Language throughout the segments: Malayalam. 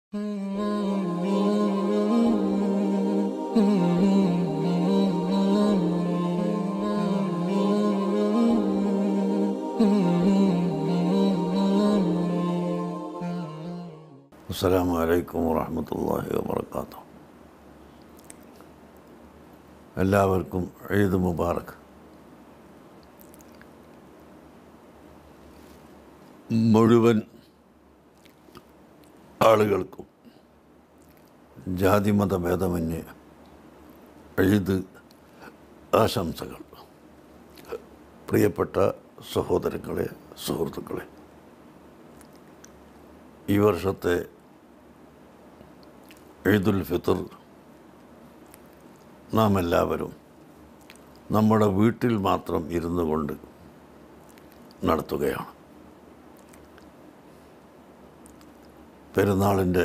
السلام عليكم ورحمة الله وبركاته എല്ലാവർക്കും ഈദ് മുബാറക് മുഴുവൻ ആളുകൾക്കും ജാതിമത ഭേദമന്യേ ഈദ് ആശംസകൾ പ്രിയപ്പെട്ട സഹോദരങ്ങളെ സുഹൃത്തുക്കളെ ഈ വർഷത്തെ ഈദുൽ ഫിത്തർ നാം എല്ലാവരും നമ്മുടെ വീട്ടിൽ മാത്രം ഇരുന്നു കൊണ്ട് നടത്തുകയാണ് പെരുന്നാളിൻ്റെ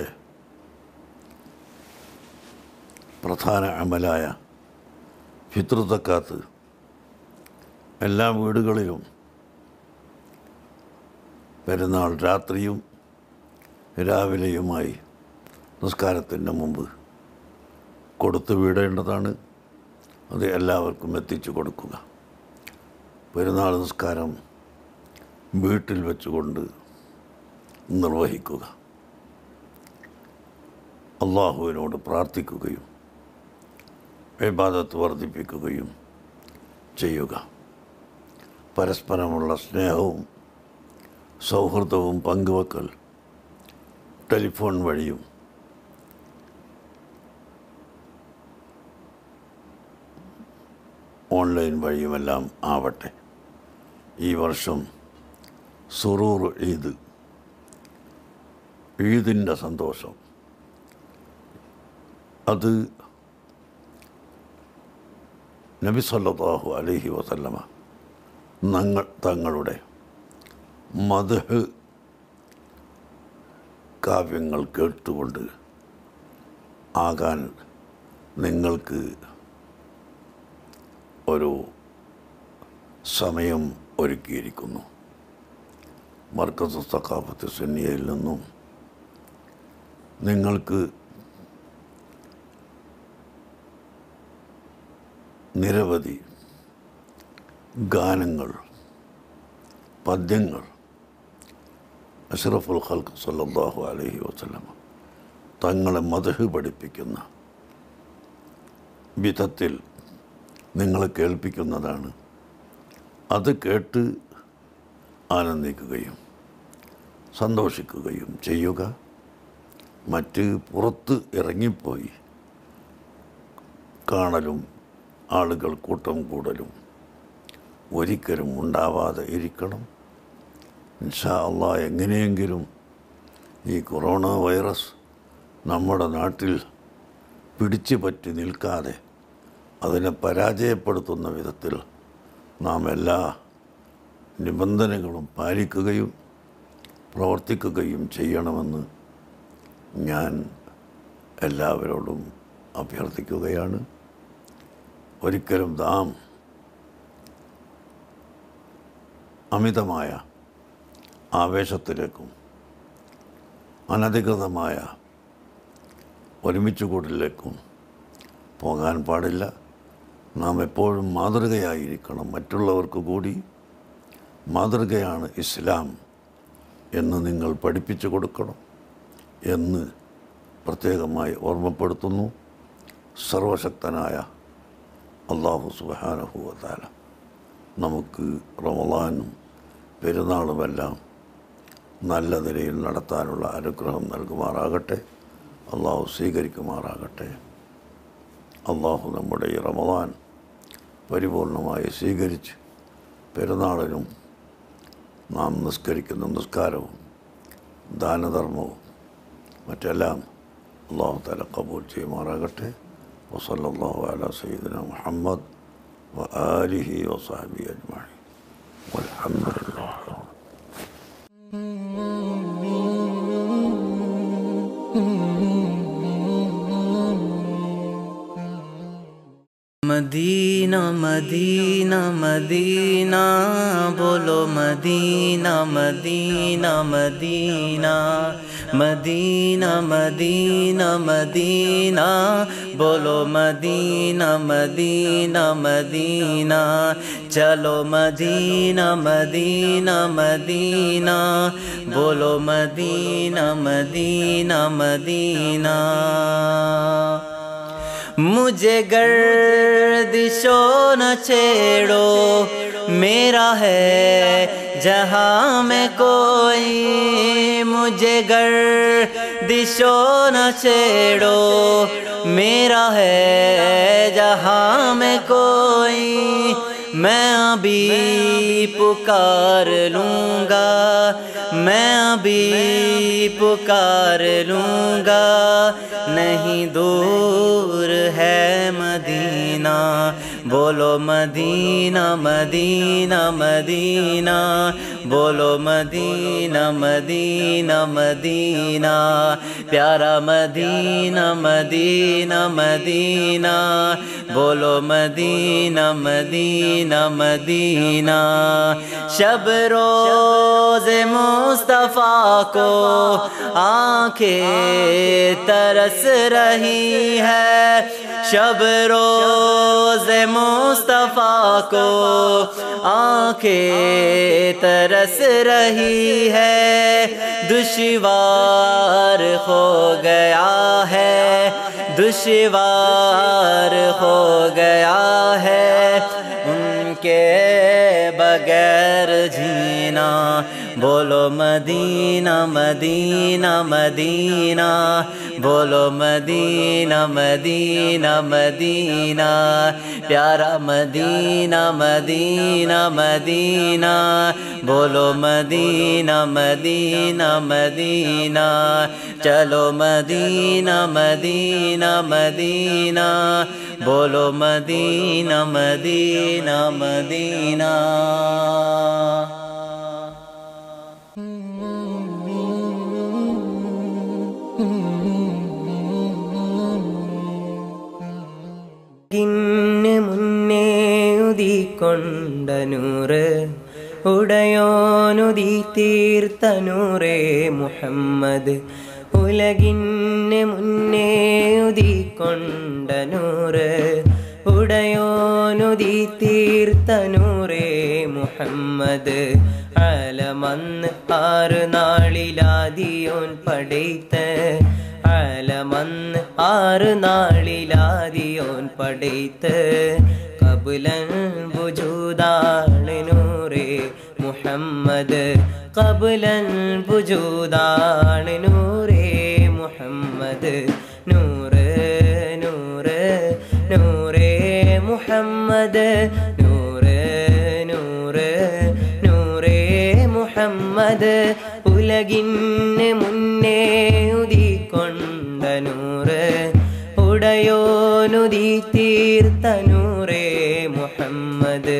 പ്രധാന അമലായ ഫിത്ർ തക്കാത്ത് എല്ലാ വീടുകളിലും പെരുന്നാൾ രാത്രിയും രാവിലെയുമായി നിസ്കാരത്തിൻ്റെ മുമ്പ് കൊടുത്തു വിടേണ്ടതാണ് അത് എല്ലാവർക്കും എത്തിച്ചു കൊടുക്കുക പെരുന്നാൾ നിസ്കാരം വീട്ടിൽ വെച്ചുകൊണ്ട് നിർവഹിക്കുക അള്ളാഹുവിനോട് പ്രാർത്ഥിക്കുകയും വിവാദത്ത് വർദ്ധിപ്പിക്കുകയും ചെയ്യുക പരസ്പരമുള്ള സ്നേഹവും സൗഹൃദവും പങ്കുവെക്കൽ ടെലിഫോൺ വഴിയും ഓൺലൈൻ വഴിയുമെല്ലാം ആവട്ടെ ഈ വർഷം സുറൂർ ഈദ് ഈദിൻ്റെ സന്തോഷം അത് നബി സല്ലല്ലാഹു അലൈഹി വസല്ലമ ഞങ്ങൾ തങ്ങളുടെ മധു കാവ്യങ്ങൾ കേട്ടുകൊണ്ട് ആകാൻ നിങ്ങൾക്ക് ഒരു സമയം ഒരുക്കിയിരിക്കുന്നു മർക്കസ് സക്കാഫത്ത് സുന്നിയയിൽ നിന്നും നിങ്ങൾക്ക് നിരവധി ഗാനങ്ങൾ പദ്യങ്ങൾ അഷ്റഫുൽ ഖൽക്ക് സല്ലല്ലാഹു അലൈഹി വസല്ലമ തങ്ങളെ മതഹ് പഠിപ്പിക്കുന്ന വിധത്തിൽ നിങ്ങളെ കേൾപ്പിക്കുന്നതാണ് അത് കേട്ട് ആനന്ദിക്കുകയും സന്തോഷിക്കുകയും ചെയ്യുക മറ്റ് പുറത്ത് ഇറങ്ങിപ്പോയി കാണലും ആളുകൾ കൂട്ടം കൂടലും ഒരിക്കലും ഉണ്ടാവാതെ ഇരിക്കണം ഇൻഷാ അള്ളാ എങ്ങനെയെങ്കിലും ഈ കൊറോണ വൈറസ് നമ്മുടെ നാട്ടിൽ പിടിച്ചു പറ്റി നിൽക്കാതെ അതിനെ പരാജയപ്പെടുത്തുന്ന വിധത്തിൽ നാം എല്ലാ നിബന്ധനകളും പാലിക്കുകയും പ്രവർത്തിക്കുകയും ചെയ്യണമെന്ന് ഞാൻ എല്ലാവരോടും അഭ്യർത്ഥിക്കുകയാണ് ഒരിക്കലും നാം അമിതമായ ആവേശത്തിലേക്കും അനധികൃതമായ ഒരുമിച്ച് കൂടലിലേക്കും പോകാൻ പാടില്ല നാം എപ്പോഴും മാതൃകയായിരിക്കണം മറ്റുള്ളവർക്ക് കൂടി മാതൃകയാണ് ഇസ്ലാം എന്ന് നിങ്ങൾ പഠിപ്പിച്ചു കൊടുക്കണം എന്ന് പ്രത്യേകമായി ഓർമ്മപ്പെടുത്തുന്നു സർവശക്തനായ അള്ളാഹു സുബാനഹുവതാല നമുക്ക് റമദാനും പെരുന്നാളുമെല്ലാം നല്ല നിലയിൽ നടത്താനുള്ള അനുഗ്രഹം നൽകുമാറാകട്ടെ അള്ളാഹു സ്വീകരിക്കുമാറാകട്ടെ അള്ളാഹു നമ്മുടെ ഈ റമദാൻ പരിപൂർണമായി സ്വീകരിച്ച് പെരുന്നാളിനും നാം നിസ്കരിക്കുന്ന നിസ്കാരവും ദാനധർമ്മവും മറ്റെല്ലാം അള്ളാഹു തല കബൂൽ ചെയ്യുമാറാകട്ടെ വസല്ലാഹു അല സയ്യിദിന മുഹമ്മദ് വ ആലിഹി വസാബി അജ്മായി വൽഹംദുലില്ലാഹ് मदीना मदीना मदीना बोलो मदीना मदीना मदीना मदीना मदीना मदीना बोलो मदीना मदीना मदीना चलो मदीना मदीना मदीना बोलो मदीना मदीना मदीना मुझे गर्दिशो न छेड़ो मेरा है जहाँ में कोई मुझे गर्दिशो न छेड़ो मेरा है जहाँ में कोई मैं अभी पुकार लूँगा मैं अभी पुकार लूँगा नहीं दूर है मदीना बोलो मदीना मदीना मदीना बोलो मदीना मदीना मदीना प्यारा मदीना मदीना मदीना बोलो मदीना मदीना मदीना शब रोज मुस्तफ़ा को आंखें तरस रही है शब रोज मुस्तफ़ा को आंखें तरस रही है दुश्वार हो गया है दुश्वार हो गया है उनके बगैर जीना बोलो मदीना मदीना मदीना बोलो मदीना मदीना मदीना प्यारा मदीना मदीना मदीना बोलो मदीना मदीना मदीना चलो मदीना मदीना मदीना बोलो मदीना मदीना मदीना ിന് മുന്നേ ഉദിക്കൊണ്ട നൂറ് ഉടയോനുദി തീർത്ത നൂറേ മുഹമ്മദ് ഉലകിന് മുന്നേ ഉദിക്കൊണ്ട നൂറ് ഉടയോനുദി തീർത്ത നൂറേ മുഹമ്മദ് അലമന്ന് ആറ് നാളിലാദിയോൻ പടൈത്ത അലമന്ന് ആറ് നാളിലാദിയോൻ പടൈത്ത് കബുലൻ ബുജൂദാണ് നൂറേ മുഹമ്മദ് കബുലൻ ബുജൂദാണ് നൂറേ മുഹമ്മദ് നൂറ് നൂറ് നൂറേ മുഹമ്മദ് നൂറ് നൂറ് നൂറേ മുഹമ്മദ് ഉലകിന് മുന്നേ ഉദിക്കൊണ്ട നൂറ് ഉടയോനുദി തീർത്ത നൂറേ മുഹമ്മദ്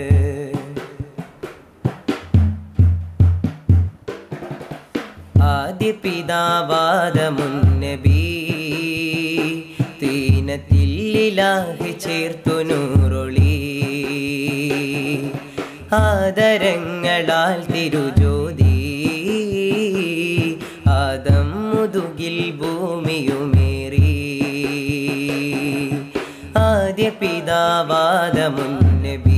ആദ്യ പിതാവാദ മുന്നബി തീനത്തില്ലാഹി ചേർത്തു നൂറൊളി ആദരങ്ങളാൽ തിരുജ്യോതി ആദം മുതുകിൽ ഭൂമിയുമേറി ആദ്യ പിതാവാദ മുന്നബി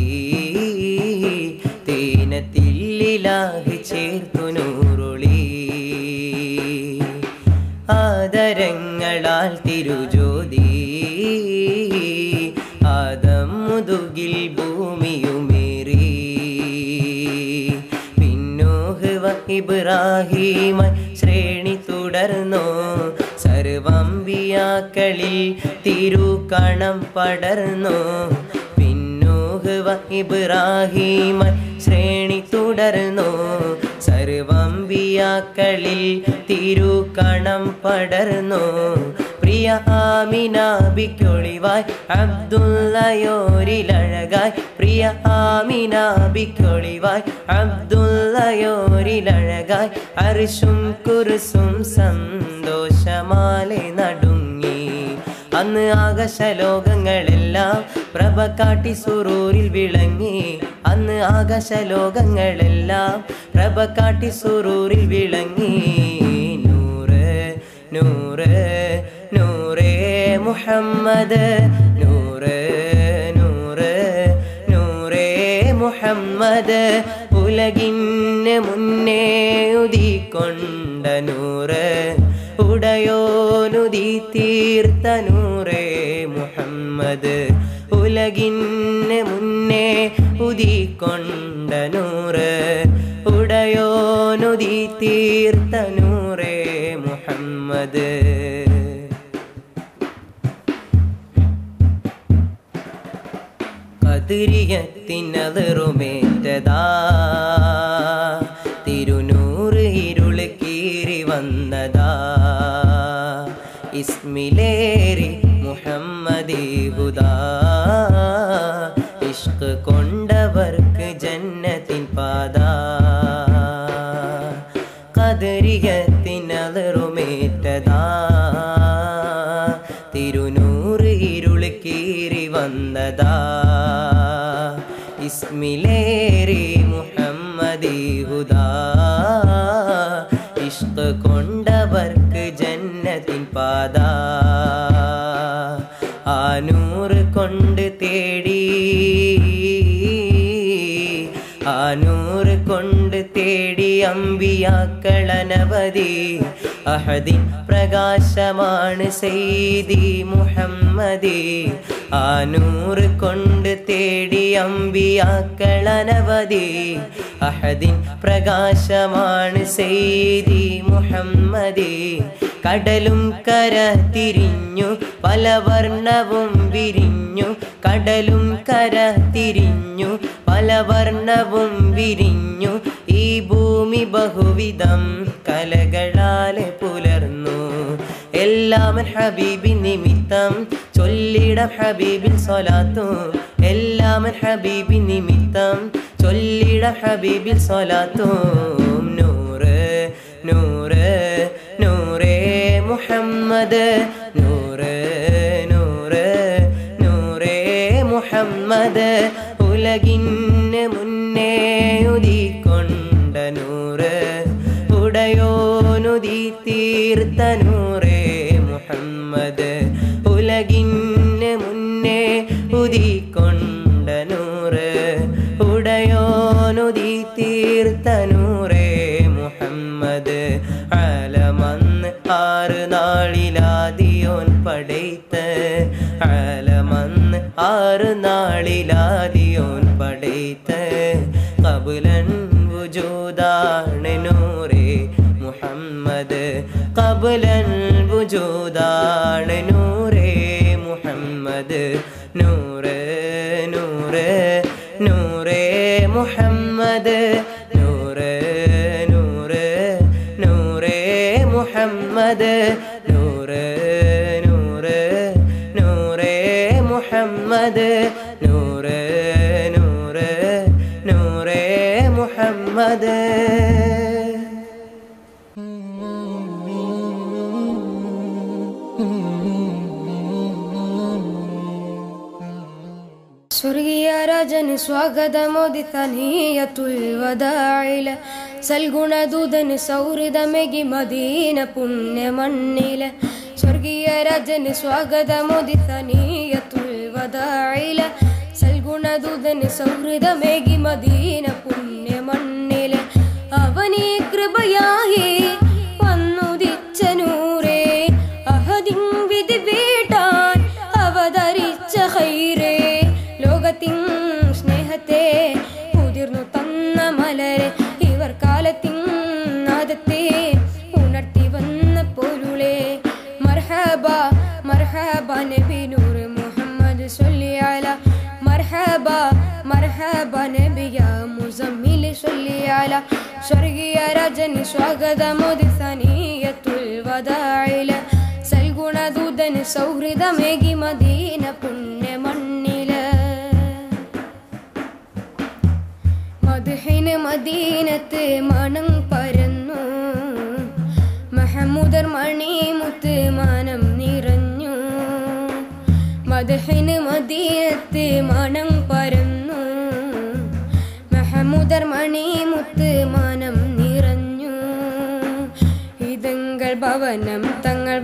തീനത്തില്ലാഹി ചേർത്തു നൂറൊളി ആദരങ്ങളാൽ തിരുജ്യോതി ആദം മുതുകിൽ ഭൂമിയുമേറി പിന്നോഹ് വ ഇബ്രാഹിമ ശ്രേണി തുടർന്നു സർവംബിയാക്കളിൽ തിരുകണം പടർന്നു പിന്നോഹ് വ ഇബ്രാഹിമ ശ്രേണി തുടർന്നു സർവംബിയാക്കളിൽ തിരുകണം പടർന്നു പ്രിയ ആമിനാബിക്കൊളിവായി അബ്ദുള്ളയോരിലഴകായി പ്രിയ ആമിനാബിക്കൊളിവായി അബ്ദുള്ളയോരിലഴകായി അർഷും കുർസും സന്തോഷമാലെ നടുങ്ങി അന്ന് ആകാശലോകങ്ങളെല്ലാം പ്രഭ കാട്ടി സുറൂരിൽ വിളങ്ങി അന്ന് ആകാശലോകങ്ങളെല്ലാം പ്രഭ കാട്ടി സുറൂരിൽ വിളങ്ങി നൂറ് നൂറ് നൂറേ മുഹമ്മദ് നൂറ് നൂറ് നൂറേ മുഹമ്മദ് ഉലകിന് മുന്നേ ഉദിക്കൊണ്ട നൂറ് ഉടയോനുദി തീർത്ത നൂറേ മുഹമ്മദ് ഉലകിന് മുന്നേ ഉദിക്കൊണ്ട നൂറ് ഉടയോനുദി തീർത്ത നൂറേ മുഹമ്മദ് കതിരിയത്തിനതെറുമേറ്റതാ തിരുനൂറ് ഇരുള് കീറി വന്നതാ ഇസ്മിലേറി മുഹമ്മദീഹുദാ ഇഷ്ക് കൊണ്ടവർക്ക് ജന്നത്തിൻ പാതാ കതിരിയത്തിനതെറുമേറ്റതാ തിരുനൂറ് ഇരുള് കീറി വന്നതാ ഇസ്മിലേറി മുഹമ്മദീഹുദാ ഇഷ്ക് കൊണ്ടവർക്ക് ജന്നത്തിൻ പാതാ ആ നൂറ് കൊണ്ട് തേടി ആ നൂറ് കൊണ്ട് തേടി അമ്പിയാക്കളനവധി അഹദിൻ പ്രകാശമാണ് സെയ്തി മുഹമ്മദി ആ നൂറ് കൊണ്ട് തേടി അമ്പിയാക്കളനവധി അഹദിൻ പ്രകാശമാണ് സെയ്തി മുഹമ്മദി കടലും കര തിരിഞ്ഞു പല വർണ്ണവും വിരിഞ്ഞു കടലും കര തിരിഞ്ഞു പല വർണ്ണവും വിരിഞ്ഞു ഈ ഭൂമി ബഹുവിധം കലകളാലെ പുലർന്നു എല്ലാമൻ ഹബീബി നിമിത്തം ചൊല്ലിടം ഹബീബിൽ സ്വലാത്തു എല്ലാമൻ ഹബീബി നിമിത്തം ചൊല്ലിടം ഹബീബിൽ സ്വലാത്തു നൂറ് നൂറ് നൂറേ മുഹമ്മദ് നൂറ് നൂറ് നൂറേ മുഹമ്മദ് ഉലകിന് മുന്നേ ഉദിക്കൊണ്ട നൂറ് ഉടയോനുദി തീർത്ത നൂറേ മുഹമ്മദ് ഉലകിന് മുന്നേ ഉദിക്കൊണ്ട നൂറ് ഉടയോനുദി തീർത്ത നൂറേ മുഹമ്മദ് ആലമന്ന് ആറ് നാളിലാദിയോൻ പടൈത്ത് ആലമന്ന് ആറ് നാളിലാദിയോൻ പടൈത്ത് കബുലൻ വുജൂദാണ് നൂറേ മുഹമ്മദ് കബുലൻ വുജൂദാണ് നൂറേ മുഹമ്മദ് നൂറ് നൂറ് നൂറേ മുഹമ്മദ് നൂറ് നൂറ് നൂറേ മുഹമ്മദ് നൂറ് നൂറ് നൂറേ മുഹമ്മദ് നൂറ് നൂറ് നൂറേ മുഹമ്മദ് സ്വർഗീയ രാജന് സ്വാഗതമോദി തനീയത്തുൽ വദായില സൽഗുണദൂതന് സൗഹൃദമെകി മദീന പുണ്യ മണ്ണില സ്വർഗീയ രാജന് സ്വാഗതമോദി തനീയത്തുൽ വദായില സൽഗുണദൂതന് സൗഹൃദമെകി മദീന പുണ്യ മണ്ണില അവനീ കൃപയായി വന്നുദിച്ച നൂറേ അഹദിൻ വിധി വീട്ടാൻ അവതരിച്ച ഹൈറേ ലോകത്തിൻ സ്നേഹത്തെ ഉതിർന്നു തന്ന മലരെ ഇവർ കാലത്തിൻ നാദത്തെ ഉണർത്തി വന്ന പൊരുളെ മർഹബ മർഹബ നബി നൂർ മുഹമ്മദ് സൊല്ലിയാല മർഹബ മർഹബ നബിയ മുസമ്മിൽ സൊല്ലിയാല സ്വർഗീയ രാജന് സ്വാഗതമോദി സനീയത്തുൽ വദായില സൽഗുണദൂതന് സൗഹൃദമേകി മദീന പുണ്യ മണ്ണില മധുഹിന് മദീനത്ത് മണം പരന്നു മഹമൂദർ മണിമുത്ത് മാനം നിറഞ്ഞു മധുഹിന് മദീനത്ത് മണം പരന്നു മഹമൂദർ മണിമുത്ത് മാനം നിറഞ്ഞു ഇതങ്ങൾ ഭവനം തങ്ങൾ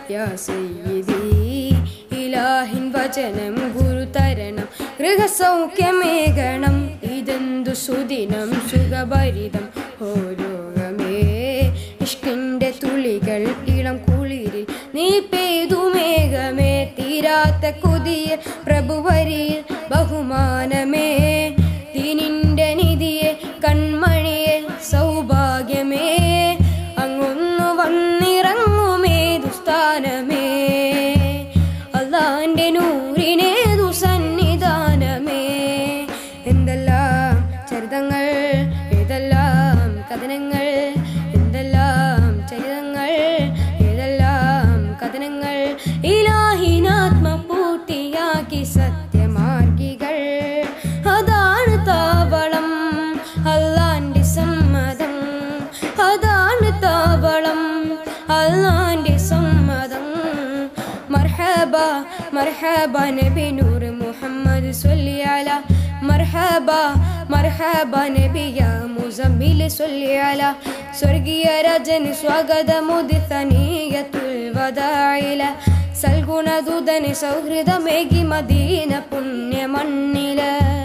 യാ സയ്യിദി ഇലാഹിൻ വചനം ഗുരുതരണം ഗൃഹസൗഖ്യമേകണം ഇതെന്തു സുദിനം സുഖഭരിതം ഓ ലോകമേ ഇഷ്കിന്റെ തുളികൾ ഇളം കുളിരിൽ നീ പെയ്തു മേഘമേ തീരാത്ത കൊതിയ പ്രഭുവരിയിൽ ബഹുമാനമേ ദീനിന്റെ നിധിയെ കൺമണിയെ സൗഭാഗ്യമേ അങ്ങൊന്നു വന്നിറങ്ങുമേതു സ്ഥാനമേ അള്ളാന്റെ നൂറിനേതു സന്നിധാനമേ എന്തെല്ലാം ചരിതങ്ങൾ ഏതെല്ലാം കഥനങ്ങൾ എന്തെല്ലാം ചരിതങ്ങൾ ഏതെല്ലാം കഥനങ്ങൾ ഇലാഹിനാത്മ പൂർത്തിയാക്കി സത്യമാർഗികൾ അതാണ് താവളം അല്ലാന്റെ സമ്മതം അതാണ് താവളം അല്ലാന്റെ സമ്മതം മർഹബ മർഹബ നബി നൂർ മുഹമ്മദ് സ്വല്ലി അല മർഹബ മർഹബ നബിയ മുസമ്മിൽ സ്വല്ലി അല സ്വർഗീയ രാജന് സ്വാഗതമുദിതനീയത്തുൽ വദായില സൽഗുണദൂതന് സൗഹൃദമേകി മദീന പുണ്യ മണ്ണില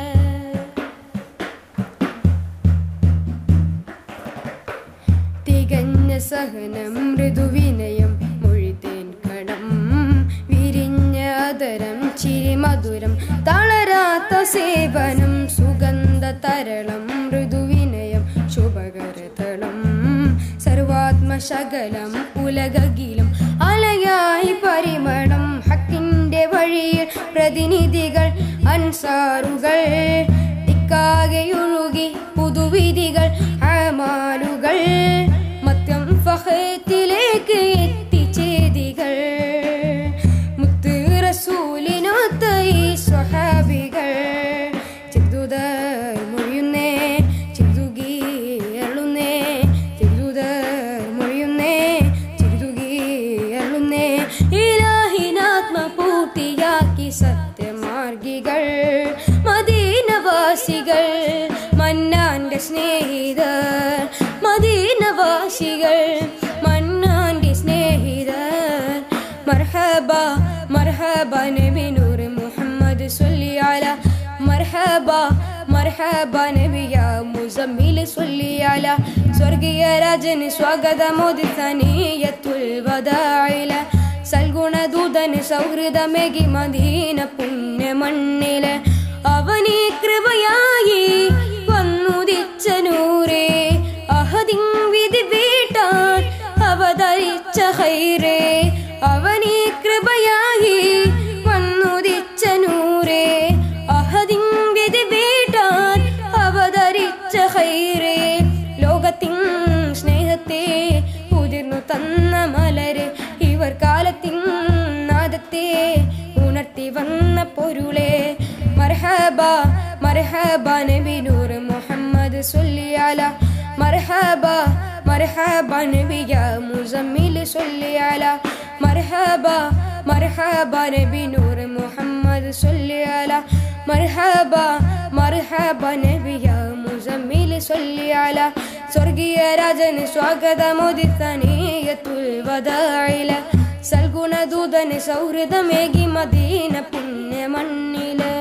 തികഞ്ഞ സഹനം മൃദുവിനയം മൊഴിതേൻ കടം വിരിഞ്ഞ അതരം ചിരി മധുരം തളരാത്ത സേവനം സുഗന്ധ തരളം മൃദുവിനയം ശുഭകരതളം സർവാത്മശകലം ഉലകകിലും അലയായി പരിമളം ഹക്കിന്റെ വഴിയിൽ പ്രതിനിധികൾ അൻസാറുകൾ ദിക്കാകെയൊഴുകി പുതുവിധികൾ അമാലുകൾ മത്യം ഫഹത്തിലേക്ക് എത്തിച്ചേതികൾ മുത്ത് റസൂലിനൊത്ത ഈ സ്വഹാബികൾ ചിന്തുതർ മൊഴിയുന്നേ ചിന്തുകീയളുന്നേ ചിന്തുതർ മൊഴിയുന്നേ ചിന്തുകീയളുന്നേ ഇലാഹിനാത്മ പൂർത്തിയാക്കി സത്യമാർഗികൾ മദീനവാസികൾ മന്നാന്റെ സ്നേഹിതർ മദീനവാസികൾ മന്നാന്റെ സ്നേഹിതർ മർഹബ മർഹബ നബി നൂർ മുഹമ്മദ് സ്വല്ലി അല മർഹബ മർഹബ നബിയ മുസമ്മിൽ സ്വല്ലി അല സ്വർഗീയ രാജന് സ്വാഗതമോദിതനീയത്തുൽ വദായില സൽഗുണദൂതന് സൗഹൃദമേകി മദീന പുണ്യ മണ്ണില് അവനീ കൃപയായി വന്നുദിച്ച നൂറേ അഹദിൻ വിധി വീട്ടാൻ അവതരിച്ച ഹൈറേ അവനീ കൃപയായി വന്നുദിച്ച നൂറേ അഹദിൻ വിധി വീട്ടാൻ അവതരിച്ച ഹൈറേ ലോകത്തിൻ സ്നേഹത്തെ ഉതിർന്നു തന്ന മലര് ഇവർ കാലത്തിൻ നാദത്തെ ഉണർത്തി വന്ന പൊരുളെ മർഹബ മർഹബ നബി നൂർ മുഹമ്മദ് സ്വല്ലി അല മർഹബ മർഹബ നബിയ മുസമ്മിൽ സ്വല്ലി അല മർഹബ മർഹബ നബി നൂർ മുഹമ്മദ് സ്വല്ലി അല മർഹബ മർഹബ നബിയ മുസമ്മിൽ സ്വല്ലി അല സ്വർഗീയ രാജന് സ്വാഗതമോദിതനീയത്തുൽ വദായില സൽഗുണദൂതന് സൗഹൃദമേകി മദീന പുണ്യ മണ്ണില്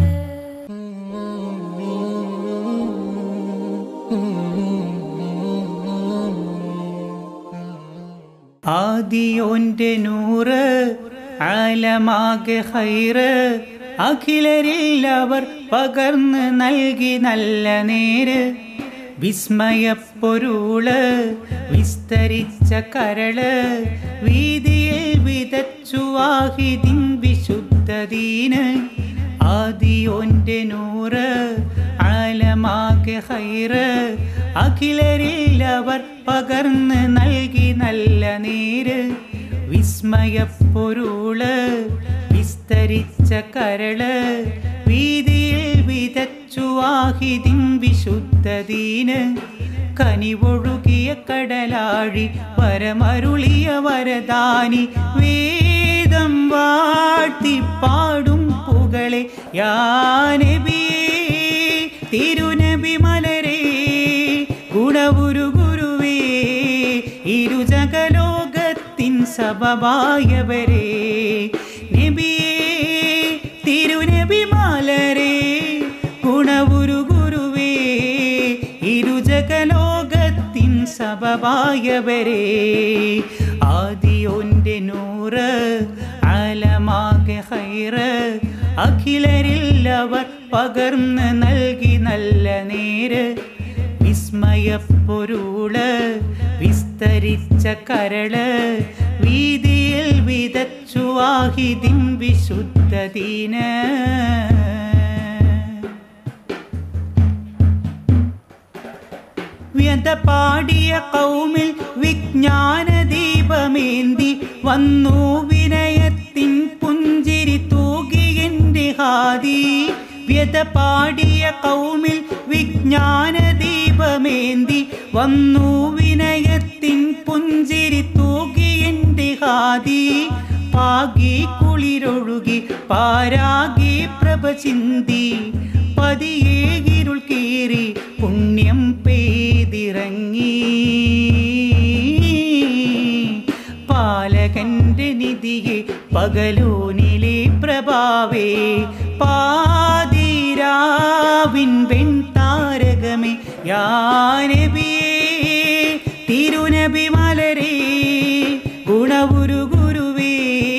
ആദിയോന്റെ നൂറ് ആലമാകെ ഹൈറ് അഖിലരിൽ അവർ പകർന്ന് നൽകി നല്ല നേര് വിസ്മയപ്പൊരുള് വിസ്തരിച്ച കരള് വീതിയിൽ വിതച്ചു വാഹിദിൻ വിശുദ്ധദീന് ആദിയോന്റെ നൂറ് ആലമാകെ ഹൈറ് അഖിലരിൽ അവർ പകർന്ന് നൽകി നല്ല നേര് വിസ്മയപ്പൊരുള് വിസ്തരിച്ച കരള് വീതിയിൽ വിതച്ചു വാഹിദിൻ വിശുദ്ധദീന് കനിവൊഴുകിയ കടലാഴി വരമരുളിയ വരദാനി വേദം വാഴ്ത്തി പാടും പുകളെ യാനബിയേ തിരുനബി മലരേ ഗുണവുരു ഗുരുവേ ഇരുജകലോകത്തിൻ സബബായവരെ നബിയേ തിരുനബി മാലരേ ഗുണവുരു ഗുരുവേ ഇരുജകലോകത്തിൻ സബബായവരെ ആദിയൊന്റെ നൂറ് ആലമാകെ ഹൈറ് അഖിലരില്ലവർ പകർന്ന് നൽകി നല്ല നേര് വിസ്മയപ്പൊരുള് വിസ്തരിച്ച കരള് വീതിയിൽ വിതച്ചു വാഹിദിൻ വിശുദ്ധദീന് വ്യത പാടിയ കൗമിൽ വിജ്ഞാന ദീപമേന്തി വന്നു വിനയത്തിൻ പുഞ്ചിരി തൂകിയെന്റെ ഹാദി വ്യത പാടിയ കൗമിൽ വിജ്ഞാന ദീപമേന്തി വന്നു വിനയത്തിൻ പുഞ്ചിരി തൂകിയെന്റെ ഹാദി പാകി കുളിരൊഴുകി പാരാകി പ്രഭ ചിന്തി പതിയേകിരുൾ കീറി പുണ്യം പെയ്തിറങ്ങി പാലകന്റെ നിധിയെ പകലൂനിലെ പ്രഭാവേ പാതിരാവിൻ വെൺതാരകമേ യാനബിയേ തിരുനബി മലരേ ഗുണവുരു ഗുരുവേ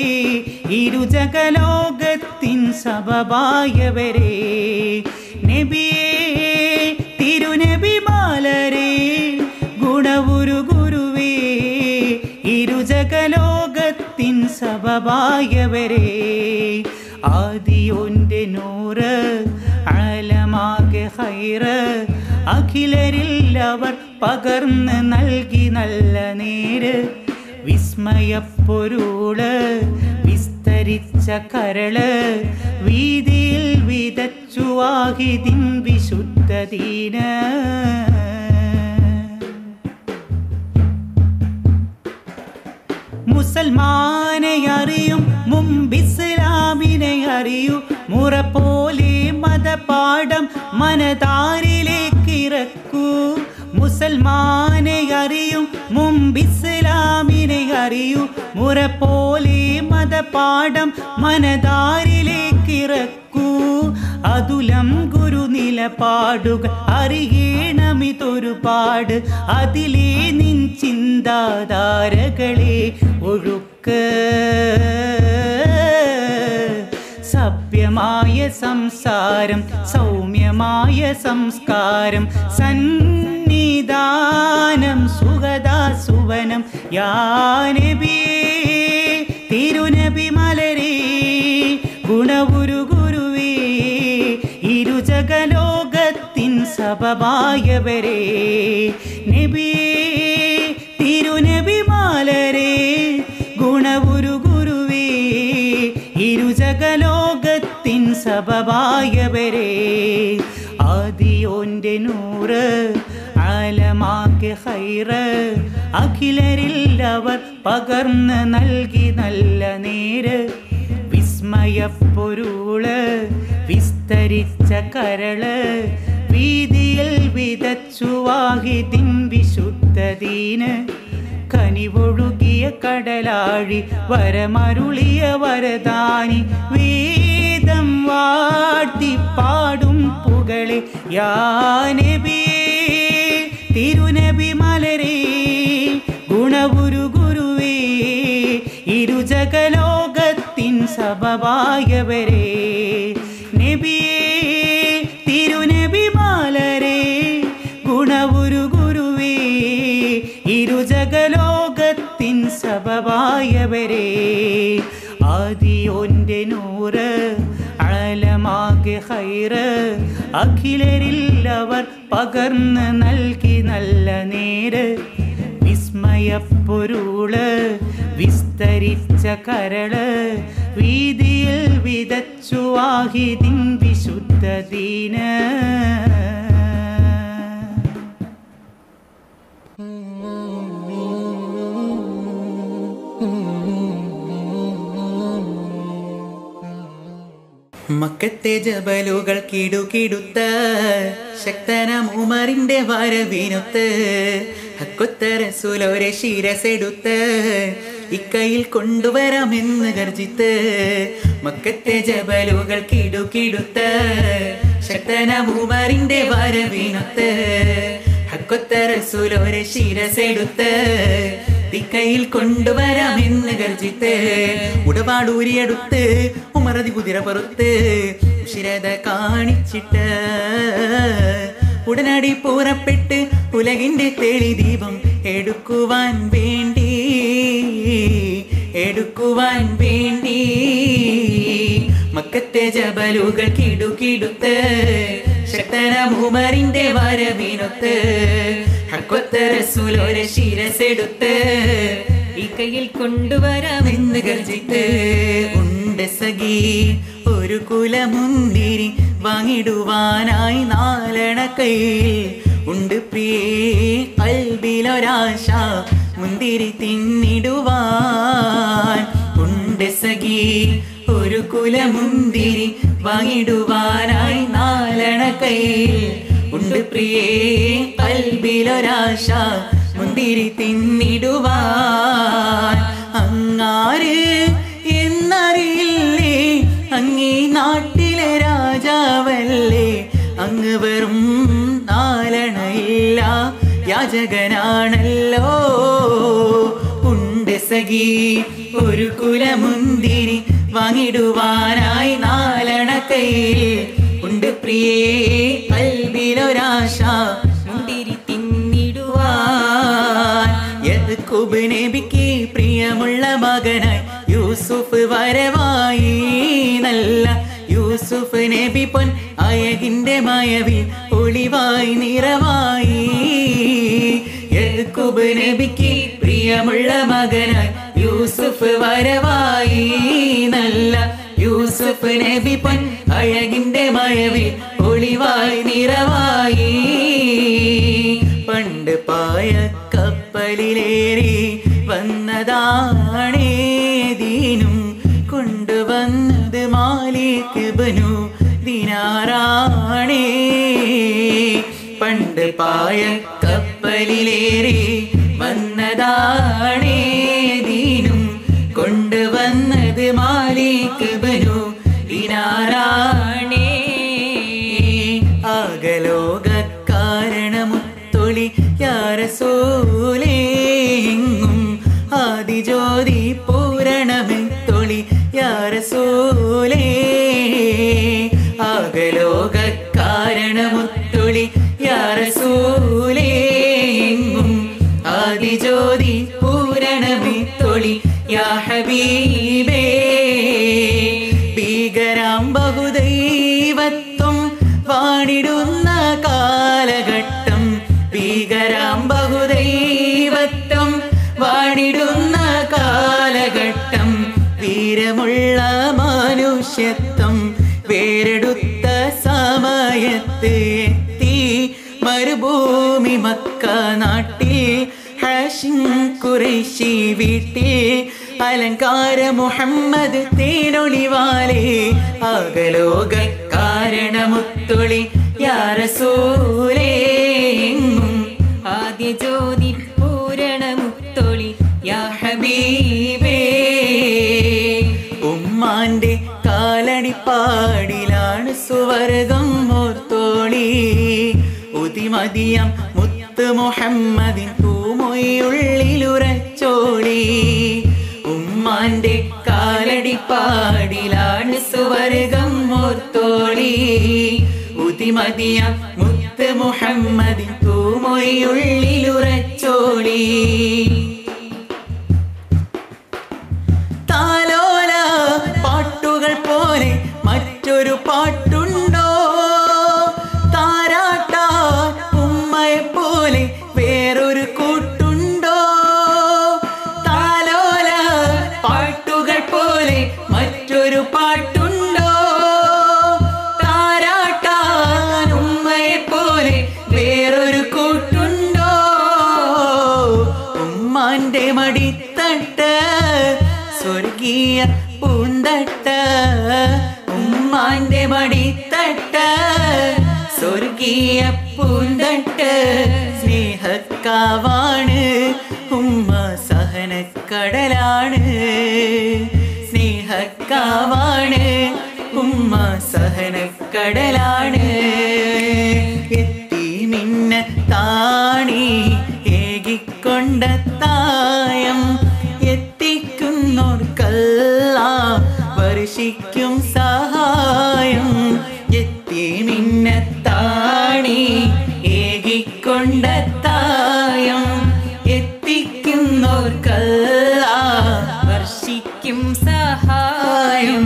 ഇരുജകലോകത്തിൻ സബബായവരെ നബിയേ തിരുനബി മാലരേ ഗുണവുരു ഗുരുവേ ഇരുജകലോകത്തിൻ സബബായവരെ ആദിയൊന്റെ നൂറ് ആലമാകെ ഹൈറ് അഖിലരില്ലവർ പകർന്ന് നൽകി നല്ല നേര് വിസ്മയപ്പൊരുള് വിസ്തരിച്ച കരള് വീതിയിൽ വിതച്ചു വാഹിദിൻ വിശുദ്ധദീന് മുസൽമാനെ അറിയും മുമ്പിസ്ലാമിനെ അറിയൂ മുറ പോലെ മതപാഠം മനതാരിലേക്ക് ഇറക്കൂ മുസൽമാനെ അറിയും മുമ്പിസ്ലാമിനെ അറിയൂ മുറ പോലെ മതപാഠം മനതാരിലേക്ക് ഇറക്കൂ അതുലം ഗുരു നിലപാടുകൾ അറിയണമിതൊരു പാട് അതിലേ നിൻ ചിന്താധാരകളെ ഒഴുക്ക് സഭ്യമായ സംസാരം സൗമ്യമായ സംസ്കാരം സന്നിധാനം സുഗദാസുവനം യാനബിയേ തിരുനബി മലരേ ഗുണവുരു ഗുരുവേ ഇരുജകലോകത്തിൻ സബബായവരെ നബിയേ തിരുനബി മാലരേ ഗുണവുരു ഗുരുവേ ഇരുജകലോകത്തിൻ സബബായവരെ ആദിയോന്റെ നൂറ് ആലമാകെ ഹൈറ് അഖിലരില്ലവർ പകർന്ന് നൽകി നല്ല നേര് വിസ്മയപ്പൊരുള് വിസ്തരിച്ച കരള് വീതിയിൽ വിതച്ചു വാഹിദിൻ വിശുദ്ധദീന് കനിവൊഴുകിയ കടലാഴി വരമരുളിയ വരദാനി വേദം വാഴ്ത്തി പാടും പുകളെ യാനബിയേ തിരുനബി മലരേ ഗുണവുരു ഗുരുവേ ഇരുജകലോകത്തിൻ സബബായവരെ നബിയേ തിരുനബി മാലരേ ഗുണവുരു ഗുരുവേ ഇരുജകലോകത്തിൻ സബബായവരെ ആദിയൊന്റെ നൂറ് ആലമാകെ ഹൈറ് അഖിലരില്ലവർ പകർന്ന് നൽകി നല്ല നേര് വിസ്മയപ്പൊരുള് വിസ്തരിച്ച കരള് വീതിയിൽ വിതച്ചു വാഹിദിൻ വിശുദ്ധദീന് മക്കത്തെ ജബലുകൾ കിടുകിടുത്ത ശക്തനം ഉമറിന്റെ വരവിനൊത്ത് ഹക്കൊത്തര സുലോരെ ശിരസെടുത്ത് ഇക്കയിൽ കൊണ്ടുവരാമെന്ന് ഗർജിത്ത് മക്കത്തെ ജബലുകൾ കിടുകിടുത്ത് ശക്തന ഭൂമറിന്റെ വരവിനൊത്ത് ഹക്കൊത്ത റസൂലോരെ ശിരസെടുത്ത് തിക്കയിൽ കൊണ്ടുവരാമെന്ന് ഗർജിത്ത് ഉടപാടൂരിയെടുത്ത് ഉമറതി കുതിര പുറത്ത് ഉഷിരത കാണിച്ചിട്ട് ഉടനടി പുറപ്പെട്ട് ഉലകിന്റെ തെളി ദീപം എടുക്കുവാൻ വേണ്ടി എടുക്കുവാൻ വേണ്ടി മക്കത്തെ ജബലുകൾ കിടുകിടുത്ത് ശക്തന ഭൂമറിന്റെ വരവിനൊത്ത് ഹക്കൊത്ത റസൂലോരെ ശിരസെടുത്ത് ഈ കയ്യിൽ കൊണ്ടുവരാമെന്ന് ഗർജിത്ത് ഉണ്ട് സഖി ഒരു കുലമുന്തിരി വാങ്ങിടുവാനായി നാലണ കയ്യിൽ ഉണ്ട് പ്രിയേ കൽബിലൊരാശ മുന്തിരി തിന്നിടുവാൻ ഉണ്ട് സഖി ഒരു കുലമുന്തിരി വാങ്ങിടുവാനായി നാലണ കയ്യിൽ ഉണ്ട് പ്രിയേ കൽബിലൊരാശ മുന്തിരി തിന്നിടുവാൻ അങ്ങാര് എന്നറിയില്ലേ അങ്ങീ നാട്ടിലെ രാജാവല്ലേ അങ്ങ് വെറും നാലണയില്ല യാചകനാണല്ലോ ഉണ്ട് സഖി ഒരു കുലമുന്തിരി വാങ്ങിടുവാനായി നാലണ കയ്യിൽ ഉണ്ട് പ്രിയേ കൽബിലൊരാശ മുന്തിരി തിന്നിടുവാൻ യഹ്കൂബ് നബിക്ക് പ്രിയമുള്ള മകനായി യൂസുഫ് വരവായി നല്ല യൂസുഫ് നബി പൊൻ അയകിന്റെ മയവിൽ ഒളിവായി നിറവായി യഹ്കൂബ് നബിക്ക് പ്രിയമുള്ള മകനായി യൂസുഫ് വരവായി നല്ല യൂസുഫ് നബി പൊൻ അഴകിന്റെ മഴവിൽ ഒളിവായി നിറവായി പണ്ട് പായ കപ്പലിലേറി വന്നതാണേതീനും കൊണ്ടുവന്നത് മാലിക് ബനു ദിനാറാണേ പണ്ട് പായ കപ്പലിലേറി വന്നതാണേതീനും കൊണ്ടുവന്നത് മാലിക് ബനു ദിനാറാണേ ആകലോക കാരണമുത്തൊളി യാരസൂലേങ്ങും ആദിജ്യോതി പൂരണമെത്തൊളി യാരസൂലേ ആകലോക കാരണമുത്തൊളി യാരസൂലേങ്ങും ആദിജ്യോതി പൂരണമെത്തൊളി യാ ഹബീബേ ഭീകരാം ബഹുദൈവത്വം വാണിടുന്ന കാലഘട്ടം ഭീകരാം ബഹുദൈവത്വം വാണിടുന്ന കാലഘട്ടം വീരമുള്ള മനുഷ്യത്വം വേരെടുത്ത സമയത്ത് എത്തി മരുഭൂമി മക്ക നാട്ടിൽ ഹാഷിം കുറേശി വീട്ടിൽ അലങ്കാര മുഹമ്മദ് തേനൊളിവാലേ ആകലോക കാരണമുത്തൊളി യാരസൂലേങ്ങും ആദ്യ ജ്യോതി പൂരണമുത്തൊളി യാ ഹബീബേ ഉമ്മാന്റെ കാലടിപ്പാടിലാണ് സുവർഗം ഓർത്തോളി ഉതിമതിയം മുത്ത് മുഹമ്മദിൻ പൂമൊയ്യുള്ളിലുറച്ചോളി ഉമ്മാന്റെ കാലടിപ്പാടിലാണ് സുവർഗം ഓർത്തോളി ഉതിമതിയ മുത്ത് മുഹമ്മദിൻ പൂമൊയ്യുള്ളിലുറച്ചോളി താലോല പാട്ടുകൾ പോലെ മറ്റൊരു പാട്ടുണ്ടോ താരാട്ട ഉമ്മയെ പോലെ വേറൊരു കൂട്ടുണ്ടോ താലോല പാട്ടുകൾ പോലെ മറ്റൊരു പാട്ടുണ്ടോ താരാട്ടാൻ ഉമ്മയെ പോലെ വേറൊരു കൂട്ടുണ്ടോ ഉമ്മാന്റെ മടിത്തട്ട് സ്വർഗീയ പൂന്തട്ട് ഉമ്മാന്റെ മടിത്തട്ട് സ്വർഗീയ പൂന്തട്ട് സ്നേഹക്കാവാണ് ഉമ്മ സഹ സഹനക്കടലാണ് സ്നേഹക്കാവാണ് ഉമ്മ സഹനക്കടലാണ് എത്തി മിന്ന താണി ഏകിക്കൊണ്ട തായം എത്തിക്കുന്നോർക്കല്ല വർഷിക്കും സഹായം എത്തി മിന്നത്താണി ഏകിക്കൊണ്ട തായം എത്തിക്കുന്നോർക്കല്ല വർഷിക്കും സഹായം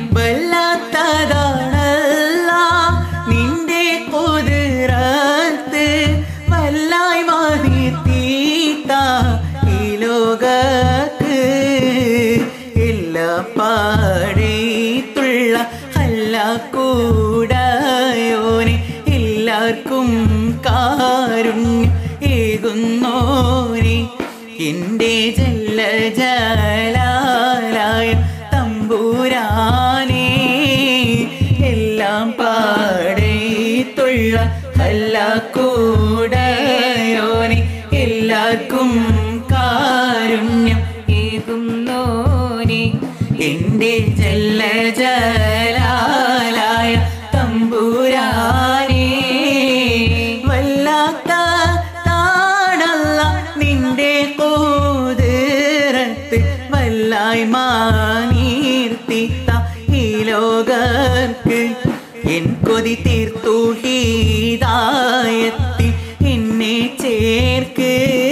വല്ലാത്തതാണല്ല നിന്റെ കുതിരത്ത് വല്ലായി മാറി തീത്ത ഈ ലോകത്ത് എല്ലാ പാടേത്തുള്ള അല്ല കൂടായോനെ എല്ലാവർക്കും കാരുണ്യം ഏകുന്നോനെ എൻ്റെ ജല്ല ജലാലായ തമ്പൂരാനേ എല്ലാം പാടേത്തുള്ള അല്ല കൂടയോനെ എല്ലാവർക്കും കാരുണ്യം ഏകുന്നോനെ എന്റെ ജല്ല ജലാലായ തമ്പുരാനേ വല്ലാത്ത താണല്ല നിന്റെ കോതിരത്ത് വല്ലായി മാനീർത്തിത്ത ഈ ലോകർക്ക് എൻ കൊതി തീർത്തു ഹീതായത്തി എന്നെ ചേർക്ക്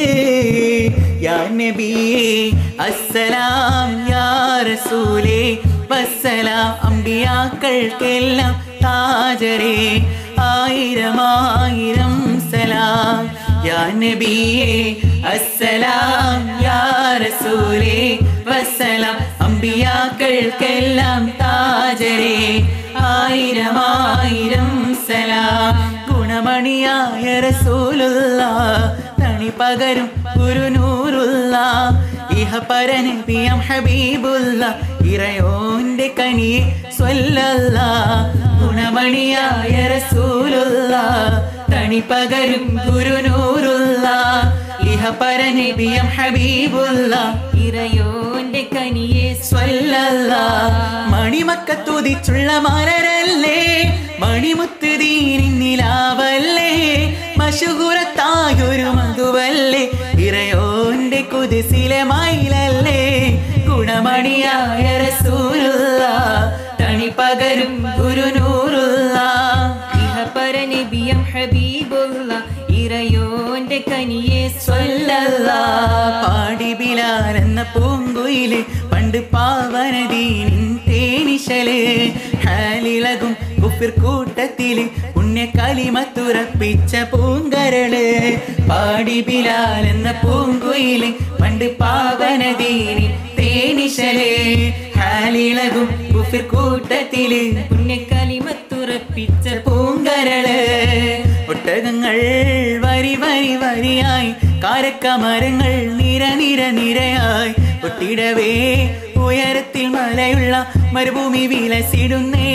യാ നബിയേ അസ്സലാം യാ റസൂലേ വസ്സലാം അമ്പിയാക്കൾക്കെല്ലാം താജരേ ആയിരം ആയിരം സലാം യാ നബിയേ അസ്സലാം യാ റസൂലേ വസ്സലാം അമ്പിയാക്കൾക്കെല്ലാം താജരേ ആയിരം ആയിരം സലാം ഗുണമണിയായ റസൂലുള്ള തണി പകരും ഗുരുനൂറുള്ള ഇഹ പരനബിയം ഹബീബുള്ള ഇറയോന്റെ കനിയെ സ്വല്ലല്ല ഗുണമണിയായ റസൂലുള്ള തണി പകരും ഗുരുനൂറുള്ള ഇഹ പരനബിയം ഹബീബുള്ള ഇറയോന്റെ കനിയെ സ്വല്ലല്ല മണിമക്കത്തുതിച്ചുള്ള മലരല്ലേ മണിമുത്ത് ദീനിലാവല്ലേ മഷുകുറത്തായൊരു മധുവല്ലേ ഇറയോന്റെ കുതിസിലെ മയിലല്ലേ ഗുണമണിയായ റസൂലുള്ള തണി പകരും ഗുരുനൂറുള്ള ഇഹ പരനബിയം ഹബീബുള്ള ഇറയോന്റെ കനിയെ സ്വല്ലല്ല പാടി ബിലാൽ എന്ന പൂങ്കുയില് പണ്ട് പാവനദീനിൻ തേനിശല് ഹാലിളകും കുഫിർ കൂട്ടത്തില് പുണ്യ കലിമത്തുറപ്പിച്ച പൂങ്കരള് പാടി ബിലാൽ എന്ന പൂങ്കുയില് പണ്ട് പാവനദീനിൻ തേനിശല് ഹാലിളകും കുഫിർ കൂട്ടത്തില് പുണ്യക്കലിമത്തുറപ്പിച്ച പൂങ്കരള് ഒട്ടകങ്ങൾ വരി വരി വരിയായി കാരക്കമരങ്ങൾ നിര നിര നിരയായി ഒട്ടിടവേ ഉയരത്തിൽ മലയുള്ള മരുഭൂമി വിലസിടുന്നേ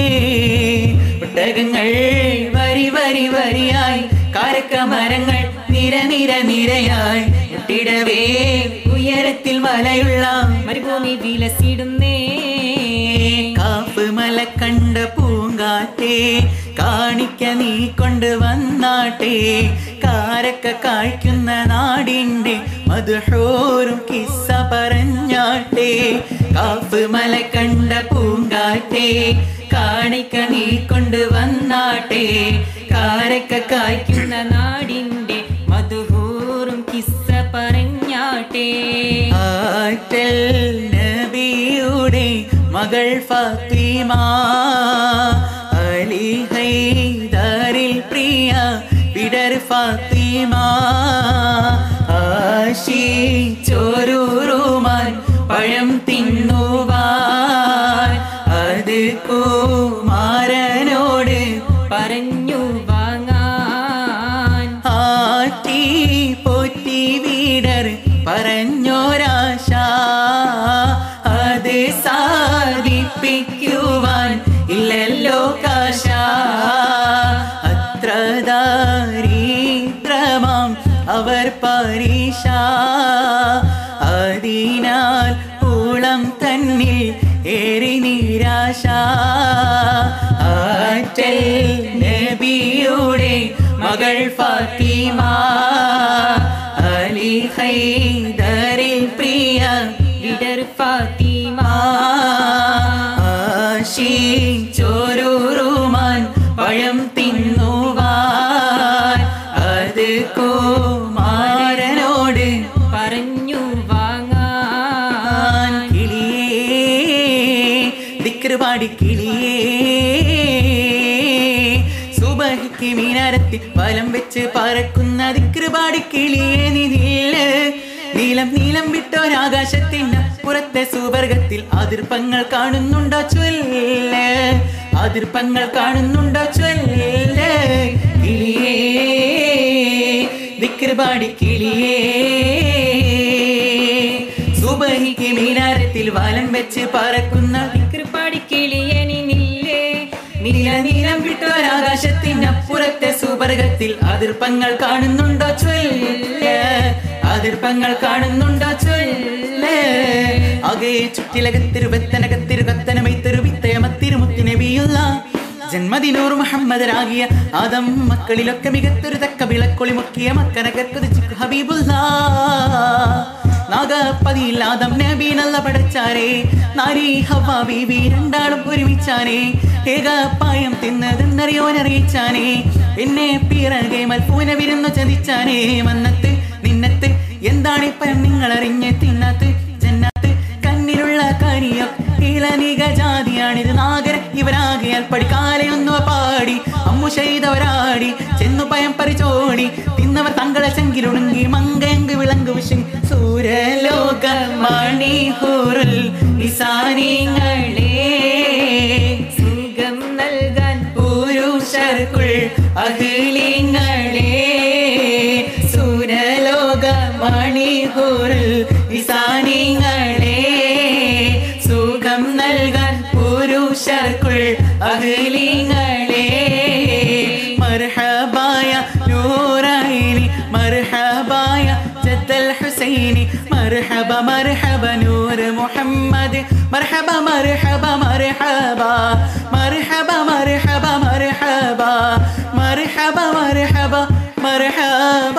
ഒട്ടകങ്ങൾ വരി വരി വരിയായി കാരക്കമരങ്ങൾ നിര നിര നിരയായി ഒട്ടിടവേ ഉയരത്തിൽ മലയുള്ള മരുഭൂമി വിലസിടുന്നേ കാപ്പ് മല കണ്ട പൂങ്കാറ്റേ കാണിക്ക നീ കൊണ്ട് വന്നാട്ടെ കാരക്ക കായ്ക്കുന്ന നാടിൻ്റെ മധുഹോറും കിസ്സ പറഞ്ഞാട്ടെ കാപ്പ് മല കണ്ട പൂങ്കാറ്റേ കാണിക്ക നീ കൊണ്ട് വന്നാട്ടെ കാരക്ക കായ്ക്കുന്ന എന്ന നാടിന്റെ മധുഹൂറും കിസ്സ പറഞ്ഞാട്ടെ ആറ്റൽ നബിയുടെ മകൾ ഫാത്തിമ അലി ഹൈദറിൽ പ്രിയ വിടർ ഫാത്തിമ ആശി ചോരൂറുമാൻ പഴം തിന്നുവാൻ അത് കുമാരനോട് പറഞ്ഞു വാങ്ങാൻ ആറ്റി പോറ്റി വീടർ പറഞ്ഞോരാശ അത് സാധിപ്പിക്കുവാൻ ഇല്ലല്ലോ കാശ അത്ര ദാരിദ്രമാം അവർ പരീക്ഷ തന്നിൽ ഏറി നിരാശ ആറ്റൽ നബിയുടെ മകൾ ഫാത്തിമ അലി ഹൈദറിൽ പ്രിയ വിടർ ഫാത്തിമ ചോരൂറുമാൻ പഴം തിന്നുവാൻ അത് കുമാരനോട് പറഞ്ഞു വാങ്ങാൻ കിളിയേ ദിക്റ് പാടി കിളിയേ സുബഹിക്ക് മീനാരത്തിൽ വലം വെച്ച് പറക്കുന്ന ദിക്റ് പാടി കിളിയേ നീ നില്ല് നീലം നീലം വിട്ടൊരാകാശത്തിന് പുറത്തെ സുവർഗത്തിൽ അതിർപ്പങ്ങൾ കാണുന്നുണ്ടോ ചൊല്ല് അതിർപ്പങ്ങൾ കാണുന്നുണ്ടോ ചൊല്ല് കിളിയേ ദിക്റ് പാടി കിളിയേ സുബഹിക്ക് മീനാരത്തിൽ വലം വെച്ച് പറക്കുന്ന കൃപാടി കിളിയനി നില്ലേ നീല നീലം വിട്ടൊരാകാശത്തിനപ്പുറത്തെ സുവർഗത്തിൽ അതിർപ്പങ്ങൾ കാണുന്നുണ്ടോ ചൊല്ല് അതിർപ്പങ്ങൾ കാണുന്നുണ്ടോ ചൊല്ല് അകെ ചുറ്റിലകത്തിരുവത്തനകത്തിരുകത്തനമൈത്തിരുവിത്തയമത്തിരുമുത്തിനബിയുള്ള ജന്മദിനൂർ മുഹമ്മദരാകിയ ആദം മക്കളിലൊക്കെ മികത്തൊരു തക്ക വിളക്കൊളി മുക്കിയ മക്കനകർക്കുതിച്ചു ഹബീബുല്ലാ നാഗപ്പതിയില്ലാതം നബി നല്ല പടച്ചാരേ നാരി ഹവ ബീബി രണ്ടാളും ഒരുമിച്ചാനേ ഏകപ്പായം തിന്നതെന്നറിയോനറിയിച്ചാനേ എന്നെ പിറകെ മൽപ്പൂന വിരുന്നു ചതിച്ചാനേ മന്നത്ത് നിന്നത്ത് എന്താണിപ്പം നിങ്ങൾ അറിഞ്ഞ് തിന്നത്ത് ജന്നത്ത് കണ്ണിലുള്ള കരിയോ ഇളനിക ജാതിയാണിത് നാഗര ഇവരാകിയാൽ പടിക്കാലയൊന്നു പാടി അമ്മു ചെയ്തവരാടി ചെന്നു പയം പരിചോടി തിന്നവർ തങ്ങളെ ചെങ്കിലുണങ്ങി മങ്കയങ്ക് വിളങ്ക് വിശി സൂരലോക മണിഹൂറുൽ നിസാനിങ്ങളെ സുഖം നൽകാൻ പുരുഷർക്കുൾ അഖിലിങ്ങളെ സൂരലോക മണിഹൂറുൽ നിസാനിങ്ങളെ സുഖം നൽകാൻ പുരുഷർക്കുൾ അഖിലിങ്ങളെ മർഹബായ നൂറൈനി മർഹബായ ജദ്ദൽ ഹുസൈനി മർഹബ മർഹബ നൂർ മുഹമ്മദ് മർഹബ മർഹബ മർഹബ മർഹബ മർഹബ മർഹബ മർഹബ മർഹബ മർഹബ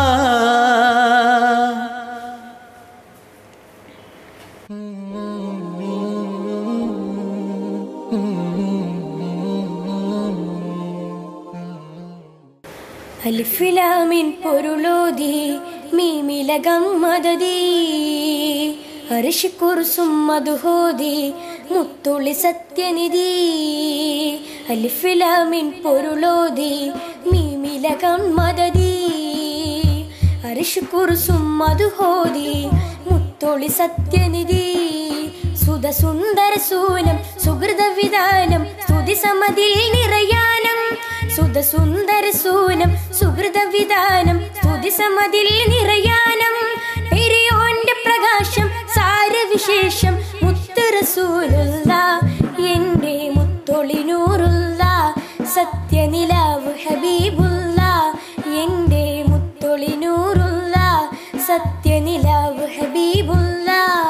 അലിഫിലാമിൻ പൊരുളോതി മീമിലകം മദതി അരിശി കുർസും മധുഹോതി മുത്തുളി സത്യനിധി അലിഫിലാമിൻ പൊരുളോതി മീമിലകം മദതി അരിശി കുർസും മധുഹോതി മുത്തുളി സത്യനിധി സുധ സുന്ദര സൂനം സുഹൃത വിധാനം സ്തുതി സമതിൽ നിറയാനം സുധ സുന്ദര സൂനം സുഹൃത വിധാനം സ്തുതി സമതിൽ നിറയാനം പെരിയോന്റെ പ്രകാശം സാരവിശേഷം മുത്തുറസൂലുള്ള എന്റെ മുത്തൊളിനൂറുള്ള സത്യനിലാവ് ഹബീബുള്ള എന്റെ മുത്തൊളിനൂറുള്ള സത്യനിലാവ് ഹബീബുള്ള